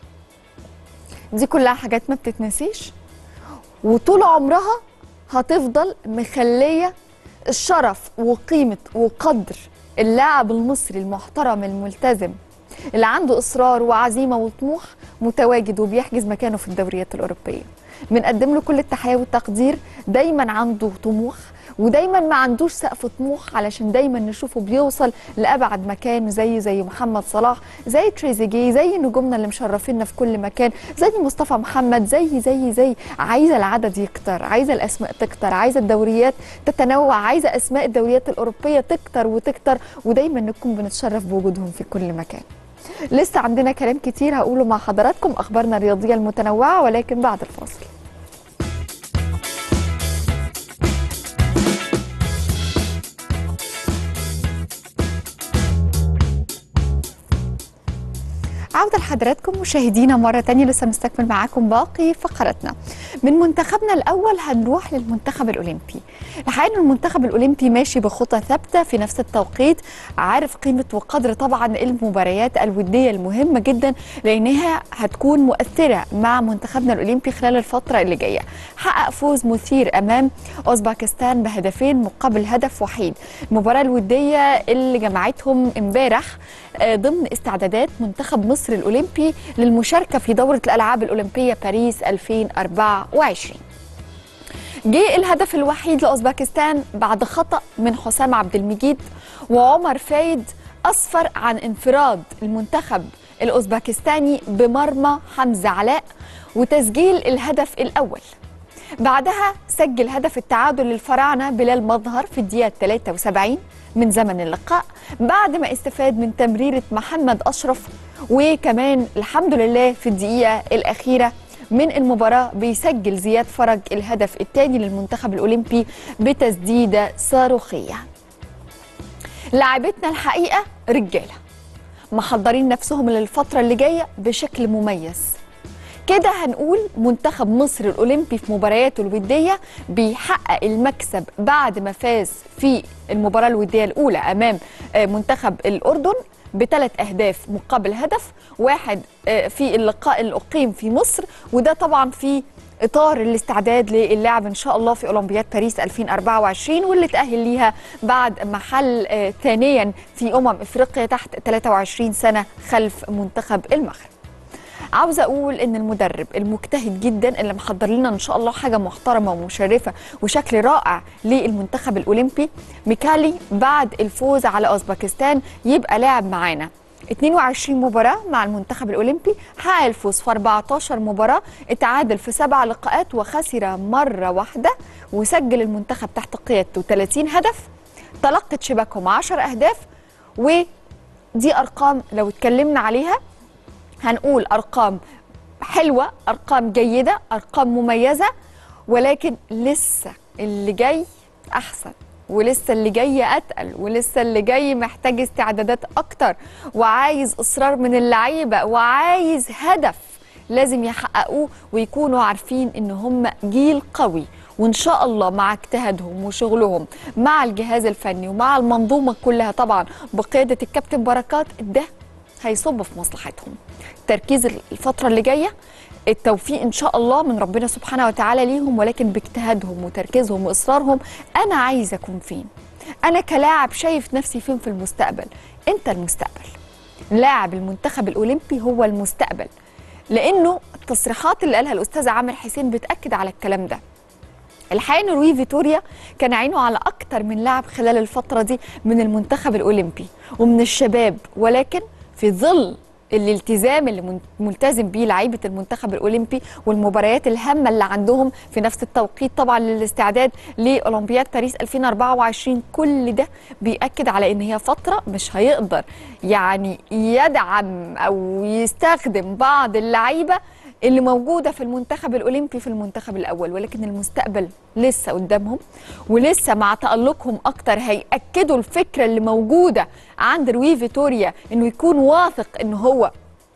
دي كلها حاجات ما بتتنسيش وطول عمرها هتفضل مخلية الشرف وقيمة وقدر اللاعب المصري المحترم الملتزم اللي عنده إصرار وعزيمة وطموح متواجد وبيحجز مكانه في الدوريات الأوروبية بنقدم له كل التحية والتقدير دايما عنده طموح ودايما ما عندوش سقف طموح علشان دايما نشوفه بيوصل لابعد مكان زي زي محمد صلاح زي تريزيجيه زي نجومنا اللي مشرفينا في كل مكان زي مصطفى محمد زي زي زي عايزه العدد يكتر عايزه الاسماء تكتر عايزه الدوريات تتنوع عايزه اسماء الدوريات الاوروبيه تكتر وتكتر ودايما نكون بنتشرف بوجودهم في كل مكان لسه عندنا كلام كتير هقوله مع حضراتكم اخبارنا الرياضيه المتنوعه ولكن بعد الفاصل عودة لحضراتكم مشاهدينا مرة تانية لسه مستكمل معاكم باقي فقرتنا من منتخبنا الاول هنروح للمنتخب الاولمبي الحقيقه ان المنتخب الاولمبي ماشي بخطى ثابته في نفس التوقيت عارف قيمه وقدر طبعا المباريات الوديه المهمه جدا لانها هتكون مؤثره مع منتخبنا الاولمبي خلال الفتره اللي جايه حقق فوز مثير امام اوزباكستان بهدفين مقابل هدف وحيد المباراه الوديه اللي جمعتهم امبارح آه، ضمن استعدادات منتخب مصر الاولمبي للمشاركه في دوره الالعاب الاولمبيه باريس 2024 جه الهدف الوحيد لاوزباكستان بعد خطا من حسام عبد المجيد وعمر فايد اسفر عن انفراد المنتخب الاوزباكستاني بمرمى حمزه علاء وتسجيل الهدف الاول بعدها سجل هدف التعادل للفراعنه بلال مظهر في الدقيقه 73 من زمن اللقاء بعد ما استفاد من تمريره محمد اشرف وكمان الحمد لله في الدقيقه الاخيره من المباراة بيسجل زياد فرج الهدف الثاني للمنتخب الأولمبي بتسديدة صاروخية لاعبتنا الحقيقة رجالة محضرين نفسهم للفترة اللي جاية بشكل مميز كده هنقول منتخب مصر الأولمبي في مبارياته الودية بيحقق المكسب بعد ما فاز في المباراة الودية الأولى أمام آه، منتخب الأردن بثلاث أهداف مقابل هدف واحد آه، في اللقاء اللي أقيم في مصر وده طبعا في إطار الاستعداد للعب إن شاء الله في أولمبياد باريس 2024 واللي تأهل ليها بعد محل آه، ثانيا في أمم إفريقيا تحت 23 سنة خلف منتخب المغرب عاوزه اقول ان المدرب المجتهد جدا اللي محضر لنا ان شاء الله حاجه محترمه ومشرفه وشكل رائع للمنتخب الاولمبي ميكالي بعد الفوز على اوزبكستان يبقى لاعب معانا 22 مباراة مع المنتخب الأولمبي حقق الفوز في 14 مباراة اتعادل في سبع لقاءات وخسر مرة واحدة وسجل المنتخب تحت قيادته 30 هدف تلقت شباكهم 10 أهداف ودي أرقام لو اتكلمنا عليها هنقول ارقام حلوه ارقام جيده ارقام مميزه ولكن لسه اللي جاي احسن ولسه اللي جاي اتقل ولسه اللي جاي محتاج استعدادات اكتر وعايز اصرار من اللعيبه وعايز هدف لازم يحققوه ويكونوا عارفين ان هم جيل قوي وان شاء الله مع اجتهادهم وشغلهم مع الجهاز الفني ومع المنظومه كلها طبعا بقياده الكابتن بركات ده هيصب في مصلحتهم تركيز الفترة اللي جاية التوفيق إن شاء الله من ربنا سبحانه وتعالى ليهم ولكن باجتهادهم وتركيزهم وإصرارهم أنا عايز أكون فين أنا كلاعب شايف نفسي فين في المستقبل أنت المستقبل لاعب المنتخب الأولمبي هو المستقبل لأنه التصريحات اللي قالها الأستاذ عامر حسين بتأكد على الكلام ده الحقيقه ان روي فيتوريا كان عينه على اكتر من لاعب خلال الفتره دي من المنتخب الاولمبي ومن الشباب ولكن في ظل الالتزام اللي من- ملتزم بيه لعيبه المنتخب الاولمبي والمباريات الهامه اللي عندهم في نفس التوقيت طبعا للاستعداد لاولمبياد باريس 2024 كل ده بيأكد على ان هي فتره مش هيقدر يعني يدعم او يستخدم بعض اللعيبه اللي موجوده في المنتخب الاولمبي في المنتخب الاول ولكن المستقبل لسه قدامهم ولسه مع تالقهم اكتر هياكدوا الفكره اللي موجوده عند روي فيتوريا انه يكون واثق ان هو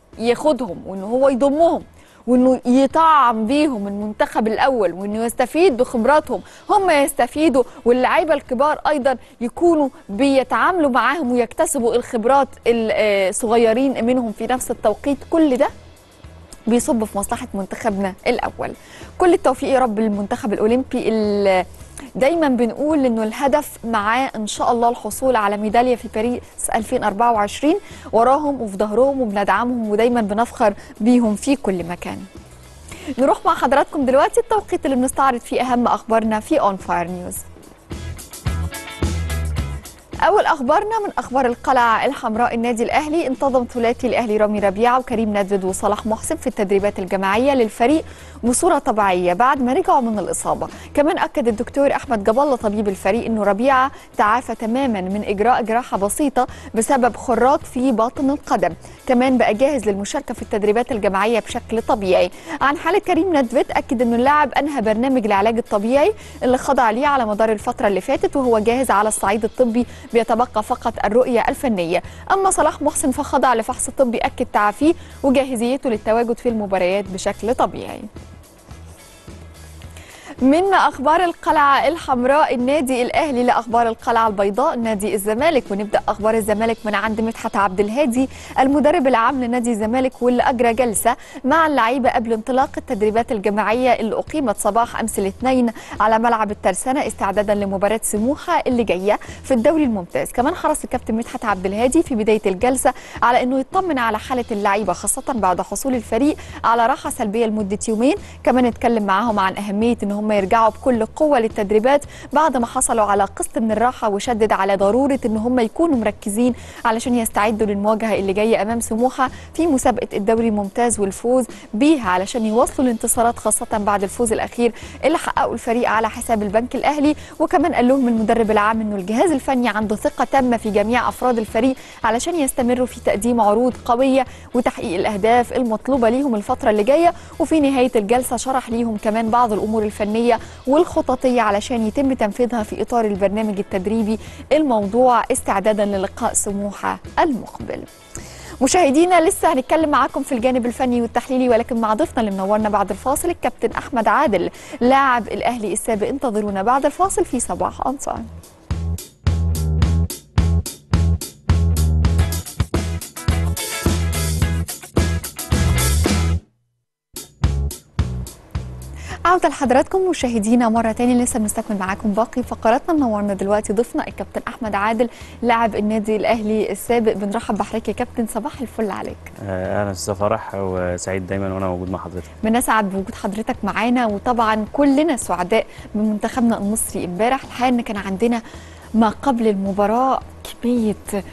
ياخدهم وان هو يضمهم وانه يطعم بيهم المنتخب الاول وانه يستفيد بخبراتهم هم يستفيدوا واللعيبه الكبار ايضا يكونوا بيتعاملوا معاهم ويكتسبوا الخبرات الصغيرين منهم في نفس التوقيت كل ده بيصب في مصلحه منتخبنا الاول كل التوفيق يا رب للمنتخب الاولمبي اللي دايما بنقول انه الهدف معاه ان شاء الله الحصول على ميداليه في باريس 2024 وراهم وفي ظهرهم وبندعمهم ودايما بنفخر بيهم في كل مكان نروح مع حضراتكم دلوقتي التوقيت اللي بنستعرض فيه اهم اخبارنا في اون فاير نيوز أول أخبارنا من أخبار القلعة الحمراء النادي الأهلي انتظم ثلاثي الأهلي رامي ربيعة وكريم ندفد وصلاح محسن في التدريبات الجماعية للفريق بصورة طبيعية بعد ما رجعوا من الإصابة كمان أكد الدكتور أحمد جاب الله طبيب الفريق أنه ربيعة تعافى تماما من إجراء جراحة بسيطة بسبب خراج في باطن القدم كمان بقى جاهز للمشاركة في التدريبات الجماعية بشكل طبيعي عن حالة كريم ندفد أكد أنه اللاعب أنهى برنامج العلاج الطبيعي اللي خضع ليه على مدار الفترة اللي فاتت وهو جاهز على الصعيد الطبي بيتبقى فقط الرؤية الفنية أما صلاح محسن فخضع لفحص طبي أكد تعافيه وجاهزيته للتواجد في المباريات بشكل طبيعي من اخبار القلعه الحمراء النادي الاهلي لاخبار القلعه البيضاء نادي الزمالك ونبدا اخبار الزمالك من عند مدحت عبد الهادي المدرب العام لنادي الزمالك واللي اجرى جلسه مع اللعيبه قبل انطلاق التدريبات الجماعيه اللي اقيمت صباح امس الاثنين على ملعب الترسانه استعدادا لمباراه سموحه اللي جايه في الدوري الممتاز كمان حرص الكابتن مدحت عبد الهادي في بدايه الجلسه على انه يطمن على حاله اللعيبه خاصه بعد حصول الفريق على راحه سلبيه لمده يومين كمان اتكلم معاهم عن اهميه ان هم يرجعوا بكل قوه للتدريبات بعد ما حصلوا على قسط من الراحه وشدد على ضروره ان هم يكونوا مركزين علشان يستعدوا للمواجهه اللي جايه امام سموحه في مسابقه الدوري الممتاز والفوز بيها علشان يواصلوا الانتصارات خاصه بعد الفوز الاخير اللي حققه الفريق على حساب البنك الاهلي وكمان قال لهم المدرب العام انه الجهاز الفني عنده ثقه تامه في جميع افراد الفريق علشان يستمروا في تقديم عروض قويه وتحقيق الاهداف المطلوبه ليهم الفتره اللي جايه وفي نهايه الجلسه شرح ليهم كمان بعض الامور الفنيه والخططيه علشان يتم تنفيذها في اطار البرنامج التدريبي الموضوع استعدادا للقاء سموحه المقبل مشاهدينا لسه هنتكلم معاكم في الجانب الفني والتحليلي ولكن مع ضيفنا اللي منورنا بعد الفاصل الكابتن احمد عادل لاعب الاهلي السابق انتظرونا بعد الفاصل في صباح انصار عودة لحضراتكم مشاهدينا مرة تاني لسه بنستكمل معاكم باقي فقراتنا منورنا دلوقتي ضيفنا الكابتن أحمد عادل لاعب النادي الأهلي السابق بنرحب بحضرتك يا كابتن صباح الفل عليك آه، اهلا استاذ فرح وسعيد دايما وانا موجود مع حضرتك بنسعد بوجود حضرتك معانا وطبعا كلنا سعداء بمنتخبنا المصري امبارح الحقيقه ان كان عندنا ما قبل المباراه كميه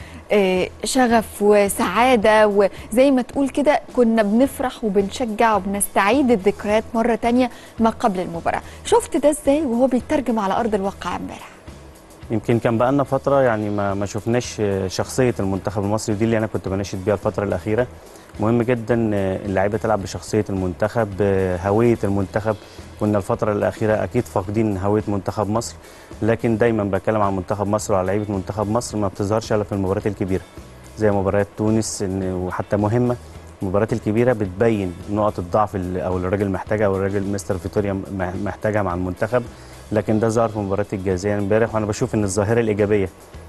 آه، شغف وسعاده وزي ما تقول كده كنا بنفرح وبنشجع وبنستعيد الذكريات مره تانية ما قبل المباراه شفت ده ازاي وهو بيترجم على ارض الواقع امبارح يمكن كان بقالنا فتره يعني ما ما شفناش آه، شخصيه المنتخب المصري دي اللي انا كنت بناشد بيها الفتره الاخيره مهم جدا آه، اللعيبه تلعب بشخصيه المنتخب آه، هويه المنتخب كنا الفتره الاخيره اكيد فاقدين هويه منتخب مصر لكن دايما بتكلم عن منتخب مصر وعلى لعيبه منتخب مصر ما بتظهرش الا في المباريات الكبيره زي مباريات تونس إن- وحتى مهمه المباريات الكبيره بتبين نقط الضعف ال- او الراجل محتاجها او الراجل مستر فيتوريا م- محتاجها مع المنتخب لكن ده ظهر في مباراه الجزائر امبارح وانا بشوف ان الظاهره الايجابيه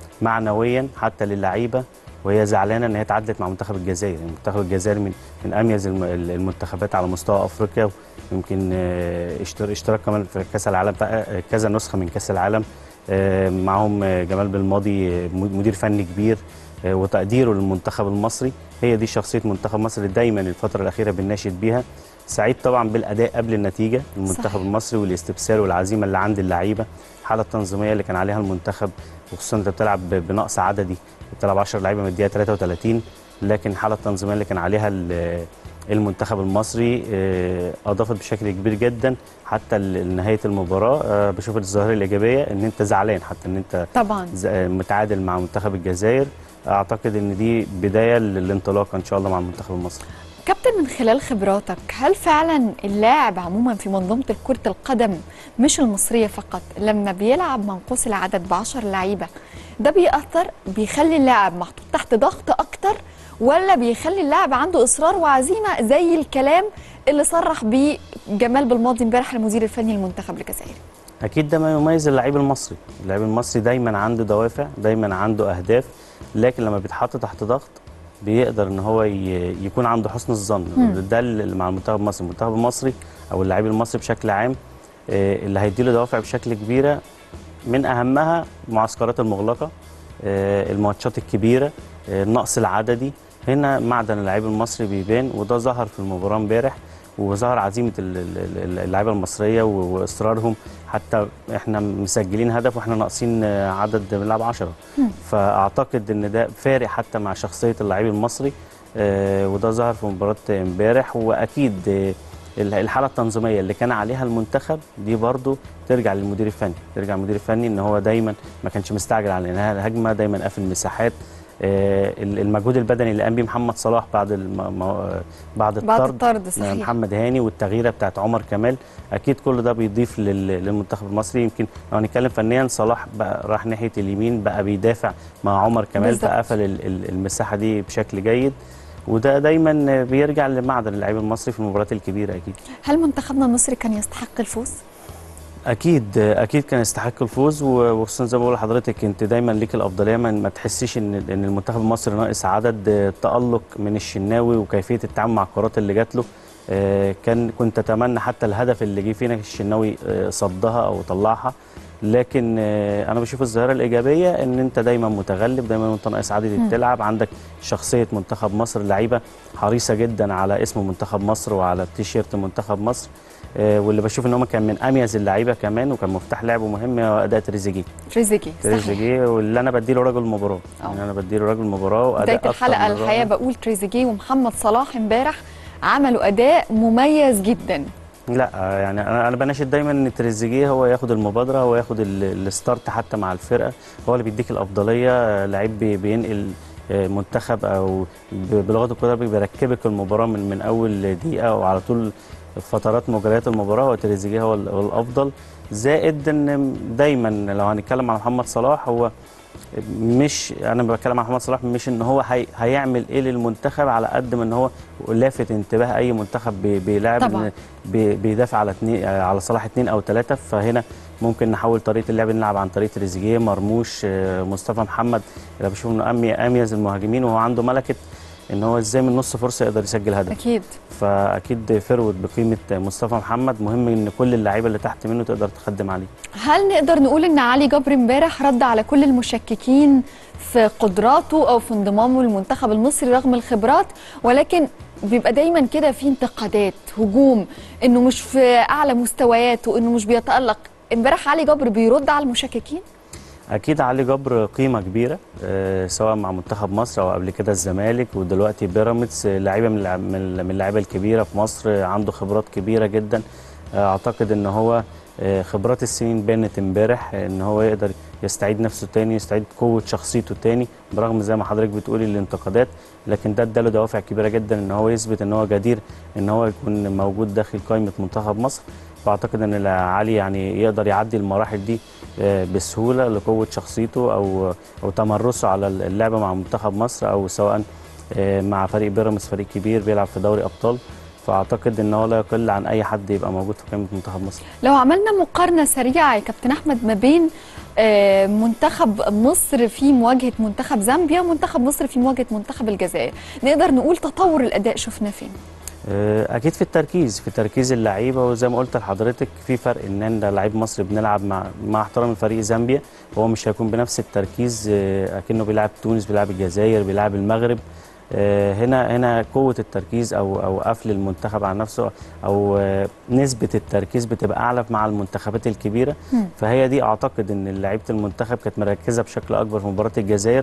معنويا حتى للعيبه وهي زعلانه ان هي تعادلت مع منتخب الجزائر يعني منتخب الجزائر من من اميز الم- المنتخبات على مستوى افريقيا يمكن آه، اشتر- اشتراك كمان في كاس العالم بقى- آه، كذا نسخه من كاس العالم آه، معاهم آه، جمال بالماضي آه، مدير فني كبير آه، وتقديره للمنتخب المصري هي دي شخصيه منتخب مصر اللي دايما الفتره الاخيره بنناشد بيها سعيد طبعا بالاداء قبل النتيجه المنتخب صحيح. المصري والاستبسال والعزيمه اللي عند اللعيبه الحاله التنظيميه اللي كان عليها المنتخب وخصوصا انت بتلعب ب- بنقص عددي بتلعب 10 لعيبه من الدقيقه 33 لكن الحاله التنظيميه اللي كان عليها ال- المنتخب المصري آه، اضافت بشكل كبير جدا حتى ل- لنهايه المباراه آه، بشوف الظاهره الايجابيه ان انت زعلان حتى ان انت طبعا ز- متعادل مع منتخب الجزائر اعتقد ان دي بدايه للانطلاق ان شاء الله مع المنتخب المصري كابتن من خلال خبراتك هل فعلا اللاعب عموما في منظومه كره القدم مش المصريه فقط لما بيلعب منقوص العدد ب 10 لعيبه ده بيأثر بيخلي اللاعب محطوط تحت ضغط اكتر ولا بيخلي اللاعب عنده اصرار وعزيمه زي الكلام اللي صرح بيه جمال بالماضي امبارح المدير الفني للمنتخب الجزائري اكيد ده ما يميز اللعيب المصري اللعيب المصري دايما عنده دوافع دايما عنده اهداف لكن لما بيتحط تحت ضغط بيقدر ان هو ي- يكون عنده حسن الظن ده اللي مع المنتخب المصري المنتخب المصري او اللعيب المصري بشكل عام آه، اللي هيديله دوافع بشكل كبيره من اهمها المعسكرات المغلقه آه، الماتشات الكبيره آه، النقص العددي هنا معدن اللعيب المصري بيبان وده ظهر في المباراه امبارح وظهر عزيمه ال- ال- ال- اللعيبه المصريه و- واصرارهم حتى احنا مسجلين هدف واحنا ناقصين آه، عدد بنلعب 10 فاعتقد ان ده فارق حتى مع شخصيه اللعيب المصري آه، وده ظهر في مباراه امبارح واكيد آه، ال- الحاله التنظيميه اللي كان عليها المنتخب دي برضو ترجع للمدير الفني ترجع للمدير الفني ان هو دايما ما كانش مستعجل على انهاء الهجمه دايما قافل مساحات آه، ال- المجهود البدني اللي قام بيه محمد صلاح بعد الم... ما- بعد بعد الطرد الطرد صحيح محمد هاني والتغييره بتاعت عمر كمال اكيد كل ده بيضيف لل- للمنتخب المصري يمكن لو هنتكلم فنيا صلاح بقى راح ناحيه اليمين بقى بيدافع مع عمر كمال بالظبط. فقفل ال- ال- المساحه دي بشكل جيد وده دايما بيرجع لمعدن اللعيب المصري في المباريات الكبيره اكيد هل منتخبنا المصري كان يستحق الفوز؟ اكيد اكيد كان يستحق الفوز و- وخصوصا زي ما بقول لحضرتك انت دايما ليك الافضليه ما, ما تحسيش ان ان المنتخب المصري ناقص عدد آه، تالق من الشناوي وكيفيه التعامل مع الكرات اللي جات له آه، كان كنت اتمنى حتى الهدف اللي جه فينا الشناوي آه، صدها او طلعها لكن آه، انا بشوف الظاهره الايجابيه ان انت دايما متغلب دايما وانت ناقص عدد بتلعب عندك شخصيه منتخب مصر لعيبه حريصه جدا على اسم منتخب مصر وعلى تيشيرت منتخب مصر آه، واللي بشوف ان هم كان من اميز اللعيبه كمان وكان مفتاح لعبه مهم هو اداء تريزيجيه تريزيجيه صحيح تريزيجيه واللي انا بديله راجل مباراه أه. يعني انا بديله راجل مباراه واداء بدايه أكتر الحلقه من الحقيقه رائع. بقول تريزيجيه ومحمد صلاح امبارح عملوا اداء مميز جدا لا آه، يعني انا انا بناشد دايما ان تريزيجيه هو ياخد المبادره هو ياخد ال- الستارت حتى مع الفرقه هو اللي بيديك الافضليه آه، لعيب بي- بينقل آه، منتخب او ب- بلغه الكوره بيركبك المباراه من من اول دقيقه وعلى طول فترات مجريات المباراه هو تريزيجيه هو ال- هو الافضل زائد ان دايما لو هنتكلم عن محمد صلاح هو مش انا بتكلم عن محمد صلاح مش ان هو هي هيعمل ايه للمنتخب على قد ما ان هو لافت انتباه اي منتخب بي- بيلاعب طبعاً. إن بي- بيدافع على اتنين على صلاح اتنين او ثلاثه فهنا ممكن نحول طريقه اللعب نلعب عن طريقه تريزيجيه مرموش آه، مصطفى محمد اللي بشوف انه أمي- اميز المهاجمين وهو عنده ملكه ان هو ازاي من نص فرصه يقدر يسجل هدف اكيد فاكيد فرود بقيمه مصطفى محمد مهم ان كل اللعيبه اللي تحت منه تقدر تخدم عليه هل نقدر نقول ان علي جبر امبارح رد على كل المشككين في قدراته او في انضمامه للمنتخب المصري رغم الخبرات ولكن بيبقى دايما كده في انتقادات هجوم انه مش في اعلى مستوياته انه مش بيتالق امبارح علي جبر بيرد على المشككين اكيد علي جبر قيمه كبيره آه، سواء مع منتخب مصر او قبل كده الزمالك ودلوقتي بيراميدز آه، لعيبه من اللع- من من اللعيبه الكبيره في مصر آه، عنده خبرات كبيره جدا آه، اعتقد ان هو آه، خبرات السنين بانت امبارح آه، ان هو يقدر يستعيد نفسه تاني يستعيد قوه شخصيته تاني برغم زي ما حضرتك بتقولي الانتقادات لكن ده اداله دوافع كبيره جدا ان هو يثبت ان هو جدير ان هو يكون موجود داخل قائمه منتخب مصر فاعتقد ان علي يعني يقدر يعدي المراحل دي آه، بسهوله لقوه شخصيته او او تمرسه على اللعبه مع منتخب مصر او سواء آه، مع فريق بيراميدز فريق كبير بيلعب في دوري ابطال فاعتقد ان هو لا يقل عن اي حد يبقى موجود في قائمه منتخب مصر لو عملنا مقارنه سريعه يا كابتن احمد ما بين آه، منتخب مصر في مواجهه منتخب زامبيا ومنتخب مصر في مواجهه منتخب الجزائر نقدر نقول تطور الاداء شفنا فين آه، اكيد في التركيز في تركيز اللعيبه وزي ما قلت لحضرتك في فرق ان احنا لعيب مصري بنلعب مع مع احترام الفريق زامبيا هو مش هيكون بنفس التركيز آه، اكنه بيلعب تونس بيلعب الجزائر بيلعب المغرب آه، هنا هنا قوه التركيز او او قفل المنتخب على نفسه او آه، نسبه التركيز بتبقى اعلى مع المنتخبات الكبيره مم. فهي دي اعتقد ان لعيبه المنتخب كانت مركزه بشكل اكبر في مباراه الجزائر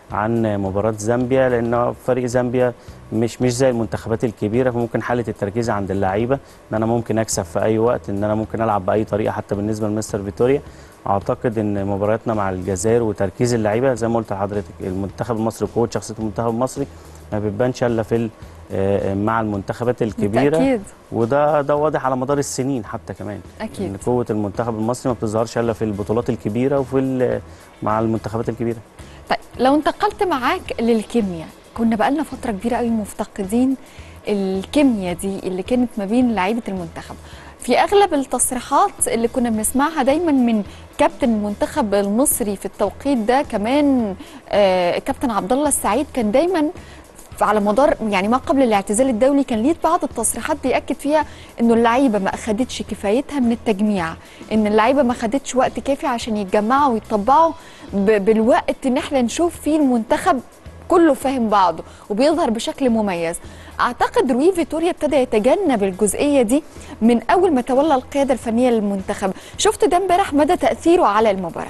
عن مباراه زامبيا لان فريق زامبيا مش مش زي المنتخبات الكبيره فممكن حاله التركيز عند اللعيبه ان انا ممكن اكسب في اي وقت ان انا ممكن العب باي طريقه حتى بالنسبه لمستر فيتوريا اعتقد ان مبارياتنا مع الجزائر وتركيز اللعيبه زي ما قلت لحضرتك المنتخب المصري قوه شخصيه المنتخب المصري ما بتبانش الا في ال- آه، مع المنتخبات الكبيره اكيد وده ده واضح على مدار السنين حتى كمان اكيد ان قوه المنتخب المصري ما بتظهرش الا في البطولات الكبيره وفي ال- مع المنتخبات الكبيره طيب لو انتقلت معاك للكيمياء كنا بقالنا فتره كبيره قوي مفتقدين الكيمياء دي اللي كانت ما بين لعيبه المنتخب في اغلب التصريحات اللي كنا بنسمعها دايما من كابتن المنتخب المصري في التوقيت ده كمان آه كابتن عبد الله السعيد كان دايما على مدار يعني ما قبل الاعتزال الدولي كان ليه بعض التصريحات بيأكد فيها انه اللعيبه ما اخدتش كفايتها من التجميع ان اللعيبه ما خدتش وقت كافي عشان يتجمعوا ويطبعوا ب- بالوقت ان احنا نشوف فيه المنتخب كله فاهم بعضه وبيظهر بشكل مميز اعتقد روي فيتوريا ابتدى يتجنب الجزئيه دي من اول ما تولى القياده الفنيه للمنتخب شفت ده امبارح مدى تاثيره على المباراه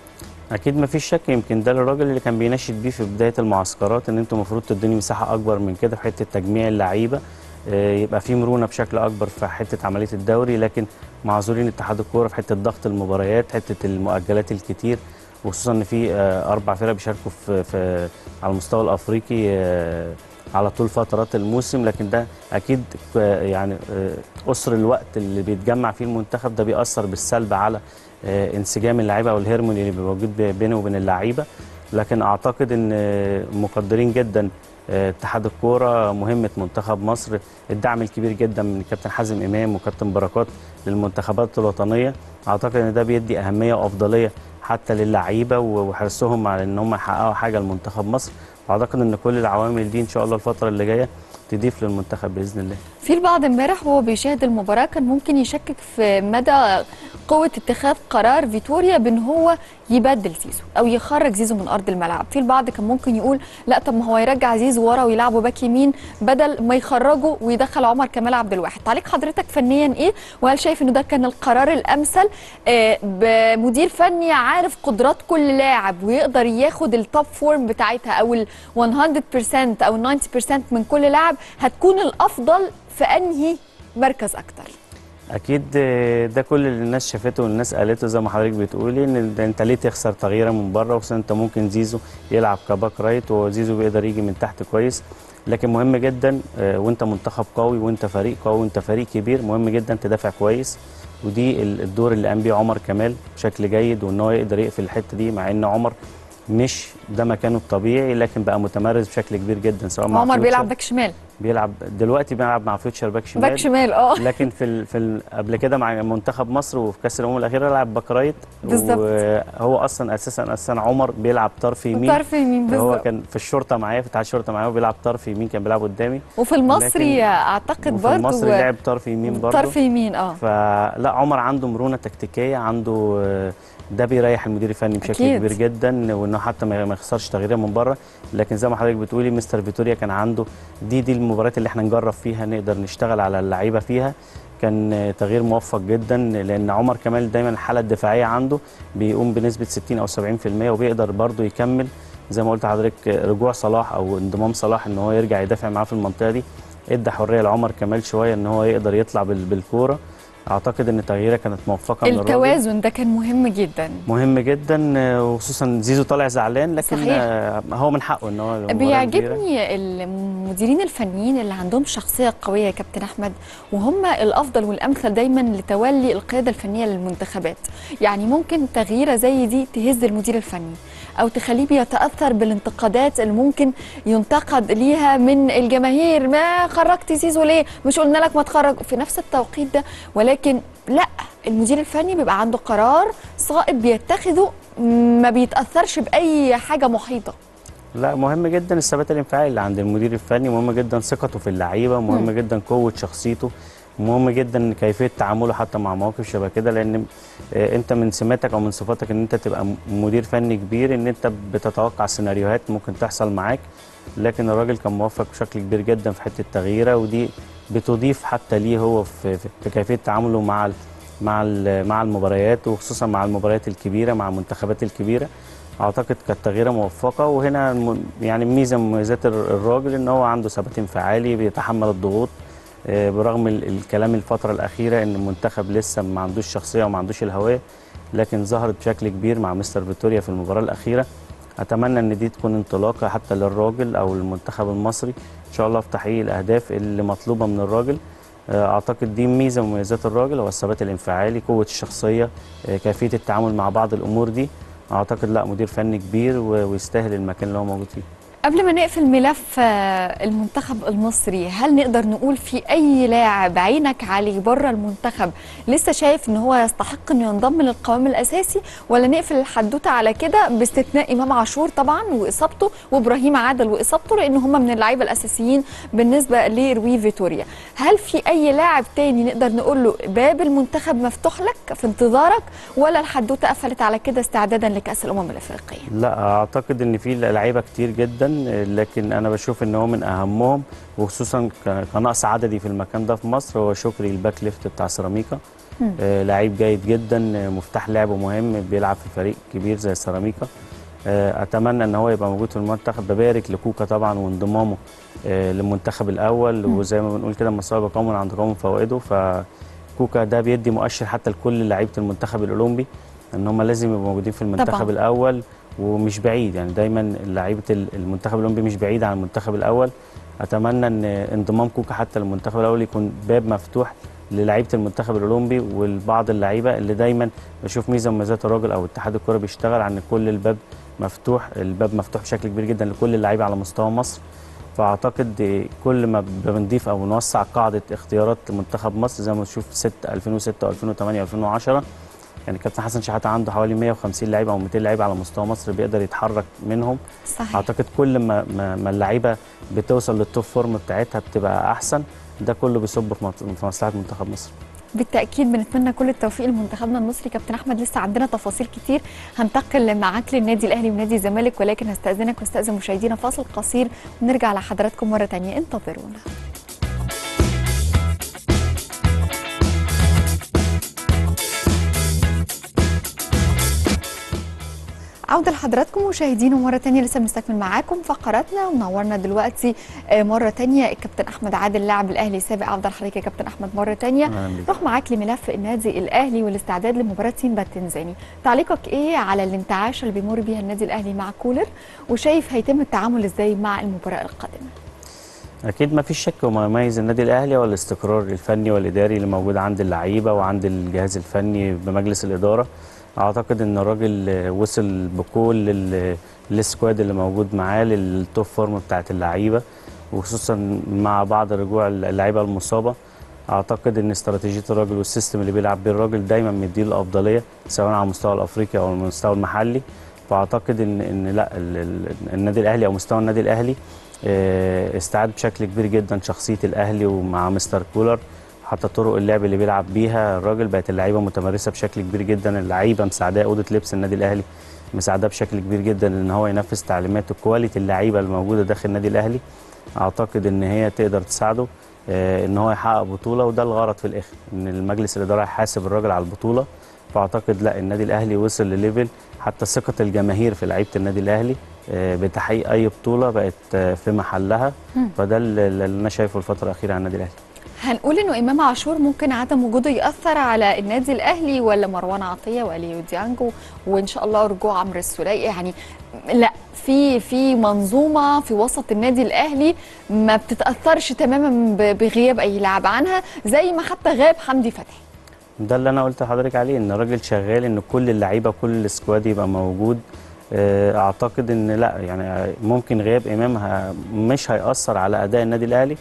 اكيد ما فيش شك يمكن ده الراجل اللي كان بيناشد بيه في بدايه المعسكرات ان انتم المفروض تدوني مساحه اكبر من كده في حته تجميع اللعيبه آه، يبقى في مرونه بشكل اكبر في حته عمليه الدوري لكن معذورين اتحاد الكوره في حته ضغط المباريات حته المؤجلات الكتير وخصوصا ان في آه، اربع فرق بيشاركوا في, في على المستوى الافريقي آه، على طول فترات الموسم لكن ده اكيد آه، يعني آه، قصر الوقت اللي بيتجمع فيه المنتخب ده بيأثر بالسلب على آه، انسجام اللعيبه او الهرمون اللي بيبقى موجود بي- بينه وبين اللعيبه لكن اعتقد ان آه، مقدرين جدا آه، اتحاد الكوره مهمه منتخب مصر الدعم الكبير جدا من كابتن حازم امام وكابتن بركات للمنتخبات الوطنيه اعتقد ان ده بيدي اهميه وافضليه حتى للعيبه وحرصهم على ان هم يحققوا حاجه لمنتخب مصر واعتقد ان كل العوامل دي ان شاء الله الفتره اللي جايه تضيف للمنتخب باذن الله في البعض امبارح وهو بيشاهد المباراة كان ممكن يشكك في مدى قوة اتخاذ قرار فيتوريا بان هو يبدل زيزو او يخرج زيزو من ارض الملعب في البعض كان ممكن يقول لا طب ما هو يرجع زيزو ورا ويلعبه باك يمين بدل ما يخرجه ويدخل عمر كمال عبد الواحد تعليق حضرتك فنيا ايه وهل شايف انه ده كان القرار الامثل آه، بمدير فني عارف قدرات كل لاعب ويقدر ياخد التوب فورم بتاعتها او ال 100% او 90% من كل لاعب هتكون الافضل في انهي مركز اكتر اكيد آه، ده كل اللي الناس شافته والناس قالته زي ما حضرتك بتقولي ان ده انت ليه تخسر تغييره من بره وخصوصا انت ممكن زيزو يلعب كباك رايت وزيزو بيقدر يجي من تحت كويس لكن مهم جدا آه، وانت منتخب قوي وانت فريق قوي وانت فريق كبير مهم جدا تدافع كويس ودي ال- الدور اللي قام بيه عمر كمال بشكل جيد وان هو يقدر يقفل الحته دي مع ان عمر مش ده مكانه الطبيعي لكن بقى متمرس بشكل كبير جدا سواء مع عمر فيوتشر- بيلعب باك شمال بيلعب دلوقتي بيلعب مع فيوتشر باك شمال باك شمال اه لكن في ال... في ال... قبل كده مع منتخب مصر وفي كاس الامم الاخيره لعب باك رايت بالظبط. وهو اصلا اساسا اساسا عمر بيلعب طرف يمين طرف يمين هو بالظبط كان في الشرطه معايا في اتحاد الشرطه معايا وبيلعب طرف يمين كان بيلعب قدامي وفي المصري لكن- اعتقد وفي برضه المصري لعب طرف يمين برضه طرف يمين اه فلا عمر عنده مرونه تكتيكيه عنده آه، ده بيريح المدير الفني بشكل أكيد. كبير جدا وانه حتى ما ما يخسرش تغييره من بره لكن زي ما حضرتك بتقولي مستر فيتوريا كان عنده دي دي المباريات اللي احنا نجرب فيها نقدر نشتغل على اللعيبه فيها كان آه، تغيير موفق جدا لان عمر كمال دايما الحاله الدفاعيه عنده بيقوم بنسبه 60 او 70% وبيقدر برضه يكمل زي ما قلت لحضرتك آه، رجوع صلاح او انضمام صلاح ان هو يرجع يدافع معاه في المنطقه دي ادى حريه لعمر كمال شويه ان هو يقدر يطلع بال- بالكوره اعتقد ان تغييره كانت موفقه من الراجل التوازن ده كان مهم جدا مهم جدا آه، وخصوصا زيزو طالع زعلان لكن صحيح. آه، هو من حقه ان هو المباراة كبيرة. بيعجبني المديرين الفنيين اللي عندهم شخصيه قويه يا كابتن احمد وهم الافضل والامثل دايما لتولي القياده الفنيه للمنتخبات يعني ممكن تغييره زي دي تهز المدير الفني او تخليه بيتاثر بالانتقادات اللي ممكن ينتقد ليها من الجماهير ما خرجت زيزو ليه مش قلنا لك ما تخرج في نفس التوقيت ده ولكن لا المدير الفني بيبقى عنده قرار صائب بيتخذه ما بيتاثرش باي حاجه محيطه لا مهم جدا الثبات الانفعالي اللي عند المدير الفني مهم جدا ثقته في اللعيبه مهم جدا قوه شخصيته مهم جدا كيفيه تعامله حتى مع مواقف شبه كده لان آه، انت من سماتك او من صفاتك ان انت تبقى م- مدير فني كبير ان انت بتتوقع سيناريوهات ممكن تحصل معاك لكن الراجل كان موفق بشكل كبير جدا في حته التغييره ودي بتضيف حتى ليه هو في, في في كيفيه تعامله مع ال مع ال مع المباريات وخصوصا مع المباريات الكبيره مع المنتخبات الكبيره اعتقد كانت تغييره موفقه وهنا الم- يعني ميزه من مميزات الر- الراجل ان هو عنده ثبات انفعالي بيتحمل الضغوط آه، برغم ال- الكلام الفتره الاخيره ان المنتخب لسه ما عندوش شخصيه وما عندوش الهويه لكن ظهرت بشكل كبير مع مستر فيتوريا في المباراه الاخيره اتمنى ان دي تكون انطلاقه حتى للراجل او المنتخب المصري ان شاء الله في تحقيق الاهداف اللي مطلوبه من الراجل آه، اعتقد دي ميزه من مميزات الراجل هو الثبات الانفعالي قوه الشخصيه آه، كيفيه التعامل مع بعض الامور دي اعتقد لا مدير فني كبير و- ويستاهل المكان اللي هو موجود فيه قبل ما نقفل ملف آه، المنتخب المصري هل نقدر نقول في اي لاعب عينك عليه بره المنتخب لسه شايف ان هو يستحق انه ينضم للقوام الاساسي ولا نقفل الحدوته على كده باستثناء امام عاشور طبعا واصابته وابراهيم عادل واصابته لان هم من اللعيبه الاساسيين بالنسبه لروي فيتوريا هل في اي لاعب تاني نقدر نقول له باب المنتخب مفتوح لك في انتظارك ولا الحدوته قفلت على كده استعدادا لكاس الامم الافريقيه لا اعتقد ان في لعيبه كتير جدا لكن انا بشوف ان هو من اهمهم وخصوصا ك- كنقص عددي في المكان ده في مصر هو شكري الباك ليفت بتاع سيراميكا آه لعيب جيد جدا آه، مفتاح لعبه مهم بيلعب في فريق كبير زي سيراميكا آه اتمنى ان هو يبقى موجود في المنتخب ببارك لكوكا طبعا وانضمامه آه للمنتخب الاول وزي ما بنقول كده مصاب قوم عند قوم فوائده فكوكا ده بيدي مؤشر حتى لكل لعيبه المنتخب الاولمبي ان هم لازم يبقوا موجودين في المنتخب طبعاً. الاول ومش بعيد يعني دايما لعيبه ال- المنتخب الاولمبي مش بعيد عن المنتخب الاول اتمنى ان انضمام كوكا حتى للمنتخب الاول يكون باب مفتوح للعيبه المنتخب الاولمبي ولبعض اللعيبه اللي دايما بشوف ميزه من مميزات الراجل او اتحاد الكره بيشتغل عن كل الباب مفتوح الباب مفتوح بشكل كبير جدا لكل اللعيبه على مستوى مصر فاعتقد كل ما بنضيف او نوسع قاعده اختيارات منتخب مصر زي ما نشوف 6 2006 و2008 و2010 يعني كابتن حسن شحاته عنده حوالي 150 لعيب او 200 لعيب على مستوى مصر بيقدر يتحرك منهم صحيح اعتقد كل ما ما, ما اللعيبه بتوصل للتوب فورم بتاعتها بتبقى احسن ده كله بيصب في مط- في مصلحه منتخب مصر بالتاكيد بنتمنى كل التوفيق لمنتخبنا المصري كابتن احمد لسه عندنا تفاصيل كتير هنتقل معاك للنادي الاهلي ونادي الزمالك ولكن هستاذنك واستاذن مشاهدينا فاصل قصير ونرجع لحضراتكم مره تانية انتظرونا عودة لحضراتكم مشاهدينا مرة تانية لسه بنستكمل معاكم فقراتنا ومنورنا دلوقتي آه، مرة تانية الكابتن أحمد عادل لاعب الأهلي السابق أفضل حضرتك يا كابتن أحمد مرة تانية أهلاً بيك. نروح معاك لملف النادي الأهلي والاستعداد لمباراة سيمبا التنزاني تعليقك إيه على الانتعاش اللي بيمر بيها النادي الأهلي مع كولر وشايف هيتم التعامل إزاي مع المباراة القادمة اكيد ما فيش شك وما يميز النادي الاهلي هو الاستقرار الفني والاداري اللي موجود عند اللعيبه وعند الجهاز الفني بمجلس الاداره اعتقد ان الراجل آه، وصل بكل ال- السكواد اللي موجود معاه للتوب فورم بتاعت اللعيبه وخصوصا مع بعض رجوع اللعيبه المصابه اعتقد ان استراتيجيه الراجل والسيستم اللي بيلعب بيه الراجل دايما مديله الافضليه سواء على المستوى الافريقي او المستوى المحلي فاعتقد ان ان لا ال- ال- النادي الاهلي او مستوى النادي الاهلي آه، استعاد بشكل كبير جدا شخصيه الاهلي ومع مستر كولر حتى طرق اللعب اللي بيلعب بيها الراجل بقت اللعيبه متمرسه بشكل كبير جدا اللعيبه مساعداه اوضه لبس النادي الاهلي مساعداه بشكل كبير جدا ان هو ينفذ تعليمات وكواليتي اللعيبه الموجوده داخل النادي الاهلي اعتقد ان هي تقدر تساعده آه، ان هو يحقق بطوله وده الغرض في الاخر ان المجلس الاداره يحاسب الراجل على البطوله فاعتقد لا النادي الاهلي وصل لليفل حتى ثقه الجماهير في لعيبه النادي الاهلي آه، بتحقيق اي بطوله بقت آه، في محلها فده اللي اللي انا شايفه الفتره الاخيره على النادي الاهلي هنقول انه امام عاشور ممكن عدم وجوده ياثر على النادي الاهلي ولا مروان عطيه واليو ديانجو وان شاء الله رجوع عمرو السوليه يعني لا في في منظومه في وسط النادي الاهلي ما بتتاثرش تماما ب- بغياب اي لاعب عنها زي ما حتى غاب حمدي فتحي ده اللي انا قلت لحضرتك عليه ان الراجل شغال ان كل اللعيبه كل السكواد يبقى موجود آه، اعتقد ان لا يعني ممكن غياب امام ه- مش هيأثر على اداء النادي الاهلي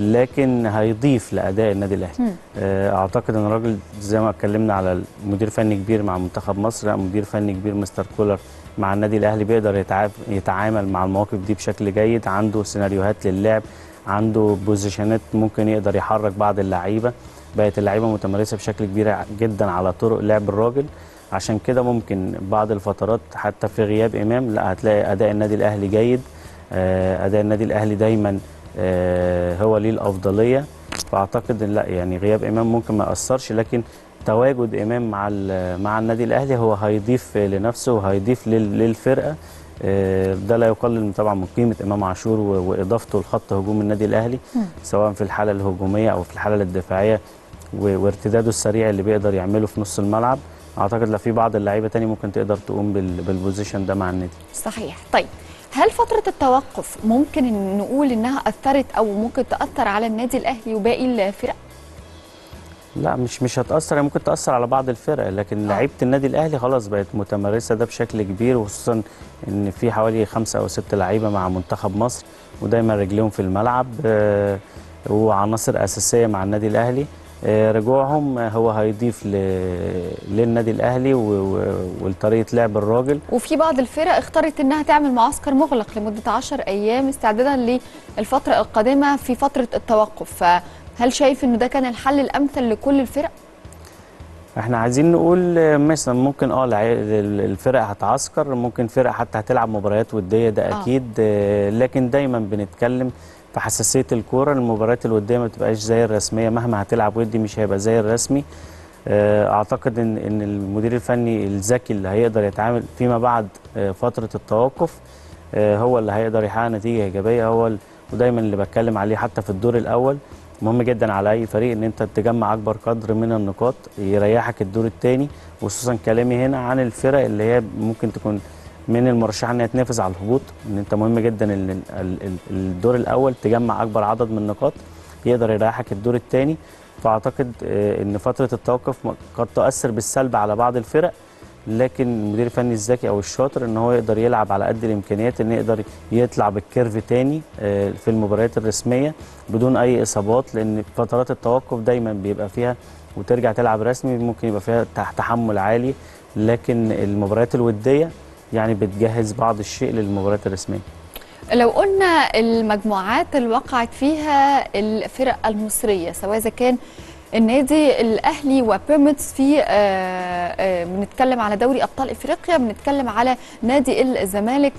لكن هيضيف لاداء النادي الاهلي آه، اعتقد ان الراجل زي ما اتكلمنا على مدير فني كبير مع منتخب مصر لا مدير فني كبير مستر كولر مع النادي الاهلي بيقدر يتعا- يتعامل مع المواقف دي بشكل جيد عنده سيناريوهات للعب عنده بوزيشنات ممكن يقدر يحرك بعض اللعيبه بقت اللعيبه متمرسه بشكل كبير جدا على طرق لعب الراجل عشان كده ممكن بعض الفترات حتى في غياب امام لا هتلاقي اداء النادي الاهلي جيد آه، اداء النادي الاهلي دايما آه، هو ليه الافضليه فاعتقد ان لا يعني غياب امام ممكن ما ياثرش لكن تواجد امام مع ال- مع النادي الاهلي هو هيضيف لنفسه وهيضيف لل- للفرقه آه، ده لا يقلل طبعا من قيمه امام عاشور و- واضافته لخط هجوم النادي الاهلي سواء في الحاله الهجوميه او في الحاله الدفاعيه و- وارتداده السريع اللي بيقدر يعمله في نص الملعب اعتقد لا في بعض اللعيبه تاني ممكن تقدر تقوم بال- بالبوزيشن ده مع النادي صحيح طيب هل فترة التوقف ممكن إن نقول إنها أثرت أو ممكن تأثر على النادي الأهلي وباقي الفرق؟ لا مش مش هتأثر هي ممكن تأثر على بعض الفرق لكن لعيبة النادي الأهلي خلاص بقت متمرسة ده بشكل كبير وخصوصا إن في حوالي خمسة أو ست لعيبة مع منتخب مصر ودايما رجليهم في الملعب آه، وعناصر أساسية مع النادي الأهلي آه، رجوعهم هو هيضيف ل- للنادي الأهلي و- و- ولطريقة لعب الراجل وفي بعض الفرق اختارت إنها تعمل معسكر مغلق لمدة 10 أيام استعدادا للفترة القادمة في فترة التوقف فهل شايف إنه ده كان الحل الأمثل لكل الفرق؟ احنا عايزين نقول آه، مثلا ممكن اه العي- ال- الفرق هتعسكر ممكن فرق حتى هتلعب مباريات وديه ده آه. اكيد آه، لكن دايما بنتكلم في حساسيه الكوره المباريات الوديه ما بتبقاش زي الرسميه مهما هتلعب ودي مش هيبقى زي الرسمي آه، اعتقد ان ان المدير الفني الذكي اللي هيقدر يتعامل فيما بعد آه، فتره التوقف آه، هو اللي هيقدر يحقق نتيجه ايجابيه هو ال- ودايما اللي بتكلم عليه حتى في الدور الاول مهم جدا على اي فريق ان انت تجمع اكبر قدر من النقاط يريحك الدور الثاني وخصوصا كلامي هنا عن الفرق اللي هي ممكن تكون من المرشحه ان هي تنافس على الهبوط ان انت مهم جدا ان ال- ال- ال- الدور الاول تجمع اكبر عدد من النقاط يقدر يريحك الدور الثاني فاعتقد آه، ان فتره التوقف م- قد تؤثر بالسلب على بعض الفرق لكن المدير الفني الذكي او الشاطر ان هو يقدر يلعب على قد الامكانيات ان يقدر يطلع بالكيرف تاني آه، في المباريات الرسميه بدون اي اصابات لان فترات التوقف دايما بيبقى فيها وترجع تلعب رسمي ممكن يبقى فيها تح- تحمل عالي لكن المباريات الوديه يعني بتجهز بعض الشيء للمباريات الرسميه لو قلنا المجموعات اللي وقعت فيها الفرق المصريه سواء اذا كان النادي الاهلي وبيراميدز في آه، آه، بنتكلم على دوري ابطال افريقيا بنتكلم على نادي الزمالك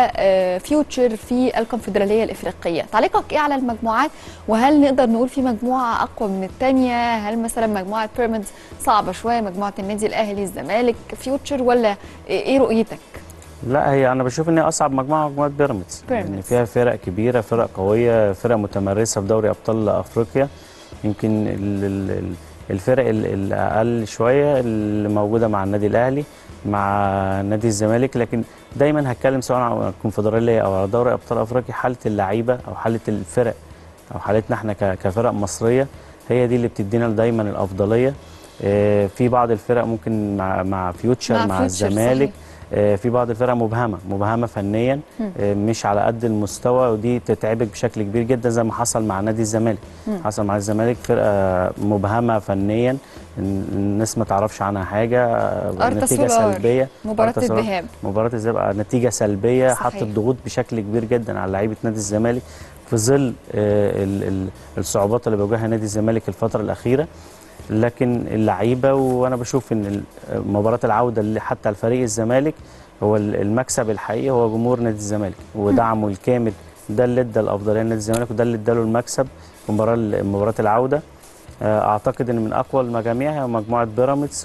وفيوتشر في الكونفدراليه الافريقيه تعليقك ايه على المجموعات وهل نقدر نقول في مجموعه اقوى من الثانيه هل مثلا مجموعه بيراميدز صعبه شويه مجموعه النادي الاهلي الزمالك فيوتشر ولا ايه رؤيتك لا هي انا بشوف ان هي اصعب مجموعه مجموعه بيراميدز بيراميدز. يعني فيها فرق كبيره فرق قويه فرق متمرسه في دوري ابطال افريقيا يمكن ال- ال- ال- الفرق ال- الاقل شويه اللي موجوده مع النادي الاهلي مع نادي الزمالك لكن دايما هتكلم سواء على الكونفدراليه او على دوري ابطال افريقيا حاله اللعيبه او حاله الفرق او حالتنا احنا ك- كفرق مصريه هي دي اللي بتدينا دايما الافضليه آه، في بعض الفرق ممكن مع مع فيوتشر مع مع, فيوتشر، الزمالك صحيح. آه، في بعض الفرق مبهمه مبهمه فنيا آه، مش على قد المستوى ودي تتعبك بشكل كبير جدا زي ما حصل مع نادي الزمالك حصل مع الزمالك فرقه مبهمه فنيا الناس ما تعرفش عنها حاجه آه، أرتا نتيجه سولار. سلبيه مباراة أرتا سولار. الذهاب. مباراه الذهاب آه، نتيجه سلبيه صحيح. حطت ضغوط بشكل كبير جدا على لعيبه نادي الزمالك في ظل آه، ال- ال- الصعوبات اللي بيواجهها نادي الزمالك الفتره الاخيره لكن اللعيبه وانا بشوف ان ال- مباراه العوده اللي حتى الفريق الزمالك هو ال- المكسب الحقيقي هو جمهور نادي الزمالك ودعمه الكامل ده اللي ادى الافضليه لنادي الزمالك وده اللي اداله المكسب في مباراه مباراه العوده آه، اعتقد ان من اقوى المجاميع هي مجموعه بيراميدز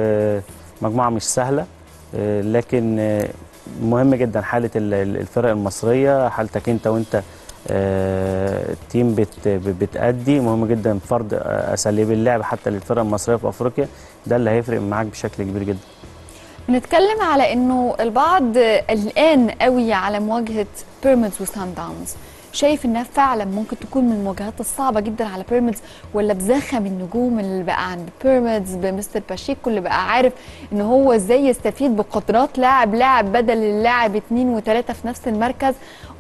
ومجموعه مش سهله آه، لكن آه، مهم جدا حاله ال- ال- الفرق المصريه حالتك انت وانت آه، التيم بت بتأدي مهم جدا فرض آه، اساليب اللعب حتى للفرق المصريه في افريقيا ده اللي هيفرق معاك بشكل كبير جدا بنتكلم على انه البعض قلقان قوي على مواجهه بيراميدز وسان داونز شايف انها فعلا ممكن تكون من المواجهات الصعبه جدا على بيراميدز ولا بزخم النجوم اللي بقى عند بيراميدز بمستر باشيكو اللي بقى عارف ان هو ازاي يستفيد بقدرات لاعب لاعب بدل اللاعب اتنين وتلاته في نفس المركز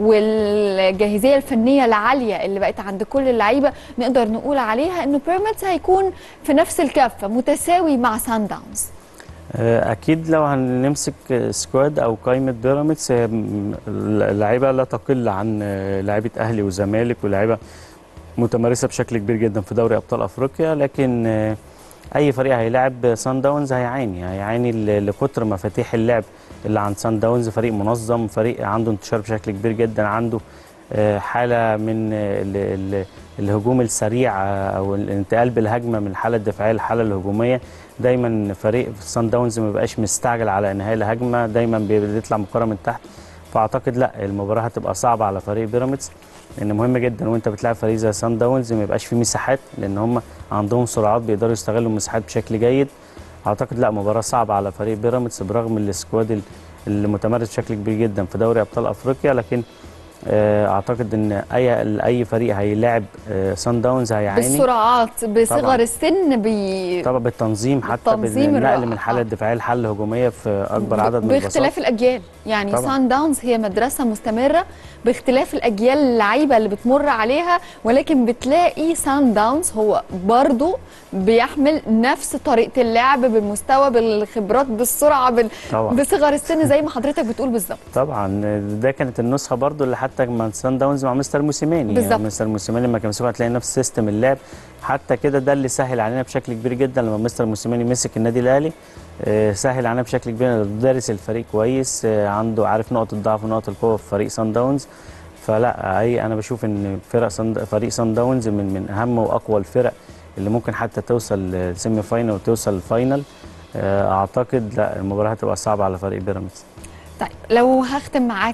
والجاهزيه الفنيه العاليه اللي بقت عند كل اللعيبه نقدر نقول عليها انه بيراميدز هيكون في نفس الكفه متساوي مع سان داونز آه، اكيد لو هنمسك آه، سكواد او قائمه بيراميدز آه، م- اللعيبه لا تقل عن آه، لعيبه اهلي وزمالك ولاعيبه متمرسه بشكل كبير جدا في دوري ابطال افريقيا لكن آه، اي فريق هيلاعب سان داونز هيعاني هيعاني ل- لكتر مفاتيح اللعب اللي عند سان داونز فريق منظم فريق عنده انتشار بشكل كبير جدا عنده آه، حاله من آه، ال- ال- الهجوم السريع آه، او الانتقال بالهجمه من الحاله الدفاعيه للحاله الهجوميه دايما فريق سان داونز ما بيبقاش مستعجل على انهاء الهجمه دايما بيطلع من الكره من تحت فاعتقد لا المباراه هتبقى صعبه على فريق بيراميدز لان مهم جدا وانت بتلعب فريق زي سان داونز ما يبقاش فيه مساحات لان هم عندهم سرعات بيقدروا يستغلوا المساحات بشكل جيد اعتقد لا مباراه صعبه على فريق بيراميدز برغم السكواد ال- اللي متمرس بشكل كبير جدا في دوري ابطال افريقيا لكن آه، اعتقد ان اي اي فريق هيلاعب آه، سان داونز هيعاني بالسرعات بصغر طبعاً. السن بي طبعا بالتنظيم حتى بالتنظيم بالنقل الرائع. من الحاله آه. الدفاعيه للحاله الهجوميه في اكبر عدد من باختلاف البساط الاجيال يعني طبعاً. سان داونز هي مدرسه مستمره باختلاف الاجيال اللعيبه اللي بتمر عليها ولكن بتلاقي سان داونز هو برضو بيحمل نفس طريقه اللعب بالمستوى بالخبرات بالسرعه بال... طبعاً. بصغر السن زي ما حضرتك بتقول بالظبط طبعا ده كانت النسخه برضو اللي حتى مع سان داونز مع مستر موسيماني بالظبط. يعني مستر موسيماني لما كان مسكه هتلاقي نفس سيستم اللعب حتى كده ده اللي سهل علينا بشكل كبير جدا لما مستر موسيماني مسك النادي الاهلي آه، سهل علينا بشكل كبير دارس الفريق كويس آه، عنده عارف نقط الضعف ونقط القوه في فريق سان داونز فلا اي انا بشوف ان فرق سان فريق سان داونز من من اهم واقوى الفرق اللي ممكن حتى توصل للسيمي فاينل وتوصل الفاينل آه، اعتقد لا المباراه هتبقى صعبه على فريق بيراميدز طيب لو هختم معاك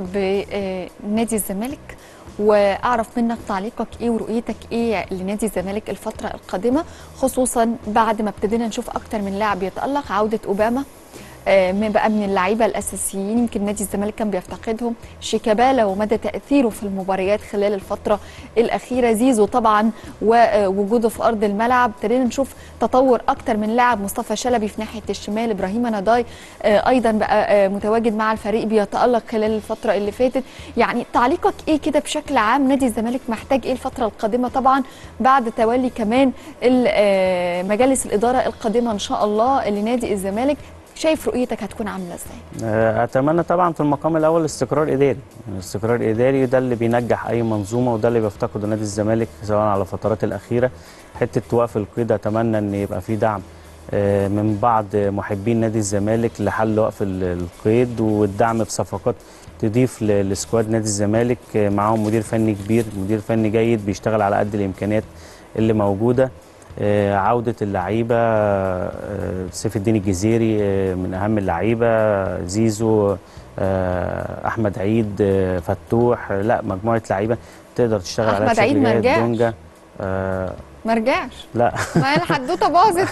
بنادي الزمالك واعرف منك تعليقك ايه ورؤيتك ايه لنادي الزمالك الفتره القادمه خصوصا بعد ما ابتدينا نشوف اكتر من لاعب يتالق عوده اوباما آه، من بقى من اللعيبه الاساسيين يمكن نادي الزمالك كان بيفتقدهم شيكابالا ومدى تاثيره في المباريات خلال الفتره الاخيره زيزو طبعا ووجوده في ارض الملعب ابتدينا نشوف تطور اكتر من لاعب مصطفى شلبي في ناحيه الشمال ابراهيم نضاي آه، ايضا بقى آه، متواجد مع الفريق بيتالق خلال الفتره اللي فاتت يعني تعليقك ايه كده بشكل عام نادي الزمالك محتاج ايه الفتره القادمه طبعا بعد تولي كمان ال- آه، مجالس الاداره القادمه ان شاء الله لنادي الزمالك شايف رؤيتك هتكون عامله ازاي آه، اتمنى طبعا في المقام الاول استقرار اداري يعني استقرار اداري ده اللي بينجح اي منظومه وده اللي بيفتقده نادي الزمالك سواء على الفترات الاخيره حته وقف القيد اتمنى ان يبقى في دعم آه، من بعض محبين نادي الزمالك لحل وقف ال- القيد والدعم بصفقات تضيف ل- لسكواد نادي الزمالك آه، معاهم مدير فني كبير مدير فني جيد بيشتغل على قد الامكانيات اللي موجوده آه، عودة اللعيبة آه، سيف الدين الجزيري آه، من أهم اللعيبة زيزو آه، أحمد عيد آه، فتوح آه، لا مجموعة لعيبة تقدر تشتغل عليها أحمد عيد بشكل ما جيد رجعش. دونجا آه، ما رجعش لا ما هي الحدوته باظت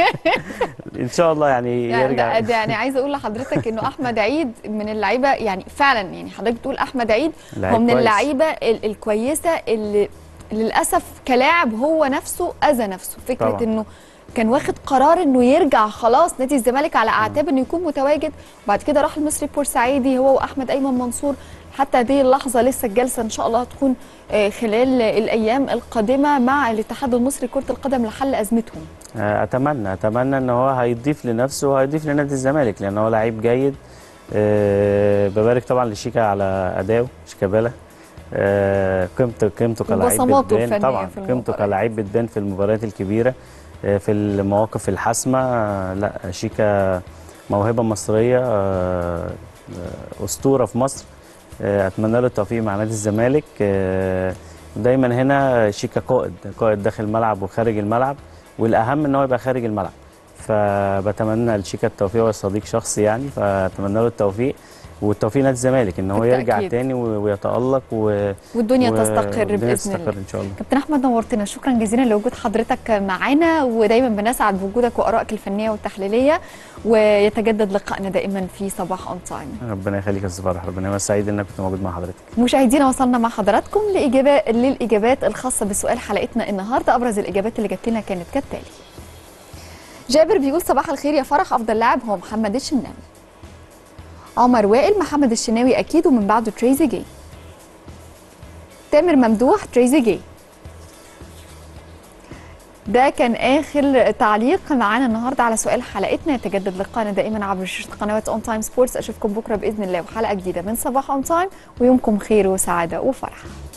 إن شاء الله يعني يعني يرجع ده, ده يعني عايزه اقول لحضرتك انه احمد عيد من اللعيبه يعني فعلا يعني حضرتك بتقول احمد عيد لعيب هو من كويس. اللعيبه ال- الكويسه اللي للاسف كلاعب هو نفسه اذى نفسه فكره طبعاً. انه كان واخد قرار انه يرجع خلاص نادي الزمالك على اعتاب انه يكون متواجد وبعد كده راح المصري بورسعيدي هو واحمد ايمن منصور حتى هذه اللحظه لسه الجلسه ان شاء الله هتكون آه، خلال الايام القادمه مع الاتحاد المصري لكره القدم لحل ازمتهم آه، اتمنى اتمنى ان هو هيضيف لنفسه وهيضيف لنادي الزمالك لان هو لعيب جيد أه ببارك طبعا لشيكا على اداؤه شيكابالا أه قيمته قيمته كلاعب وبصماته بتبان الفنية طبعا في قيمته المباريات. كلاعب بتبان في المباريات الكبيره أه في المواقف الحاسمه أه لا شيكا موهبه مصريه أه آه، اسطوره في مصر أه اتمنى له التوفيق مع نادي الزمالك أه دايما هنا شيكا قائد قائد داخل الملعب وخارج الملعب والاهم ان هو يبقى خارج الملعب فبتمنى لشيكا التوفيق هو صديق شخصي يعني فاتمنى له التوفيق والتوفيق نادي الزمالك ان هو يرجع بالتأكيد. تاني و- ويتالق و... والدنيا و- تستقر والدنيا باذن تستقر الله ان شاء الله كابتن احمد نورتنا شكرا جزيلا لوجود حضرتك معانا ودايما بنسعد بوجودك وارائك الفنيه والتحليليه ويتجدد لقائنا دائما في صباح اون تايم ربنا يخليك يا استاذ فرح ربنا يبقى سعيد ان انا كنت موجود مع حضرتك مشاهدينا وصلنا مع حضراتكم لإجابة للإجابات الخاصة بسؤال حلقتنا النهاردة أبرز الإجابات اللي جات لنا كانت كالتالي جابر بيقول صباح الخير يا فرح أفضل لاعب هو محمد الشناوي عمر وائل محمد الشناوي أكيد ومن بعده تريزي جي تامر ممدوح تريزي جي ده كان اخر تعليق معانا النهارده على سؤال حلقتنا يتجدد لقاءنا دائما عبر شاشه قنوات اون تايم سبورتس اشوفكم بكره باذن الله وحلقه جديده من صباح اون تايم ويومكم خير وسعاده وفرح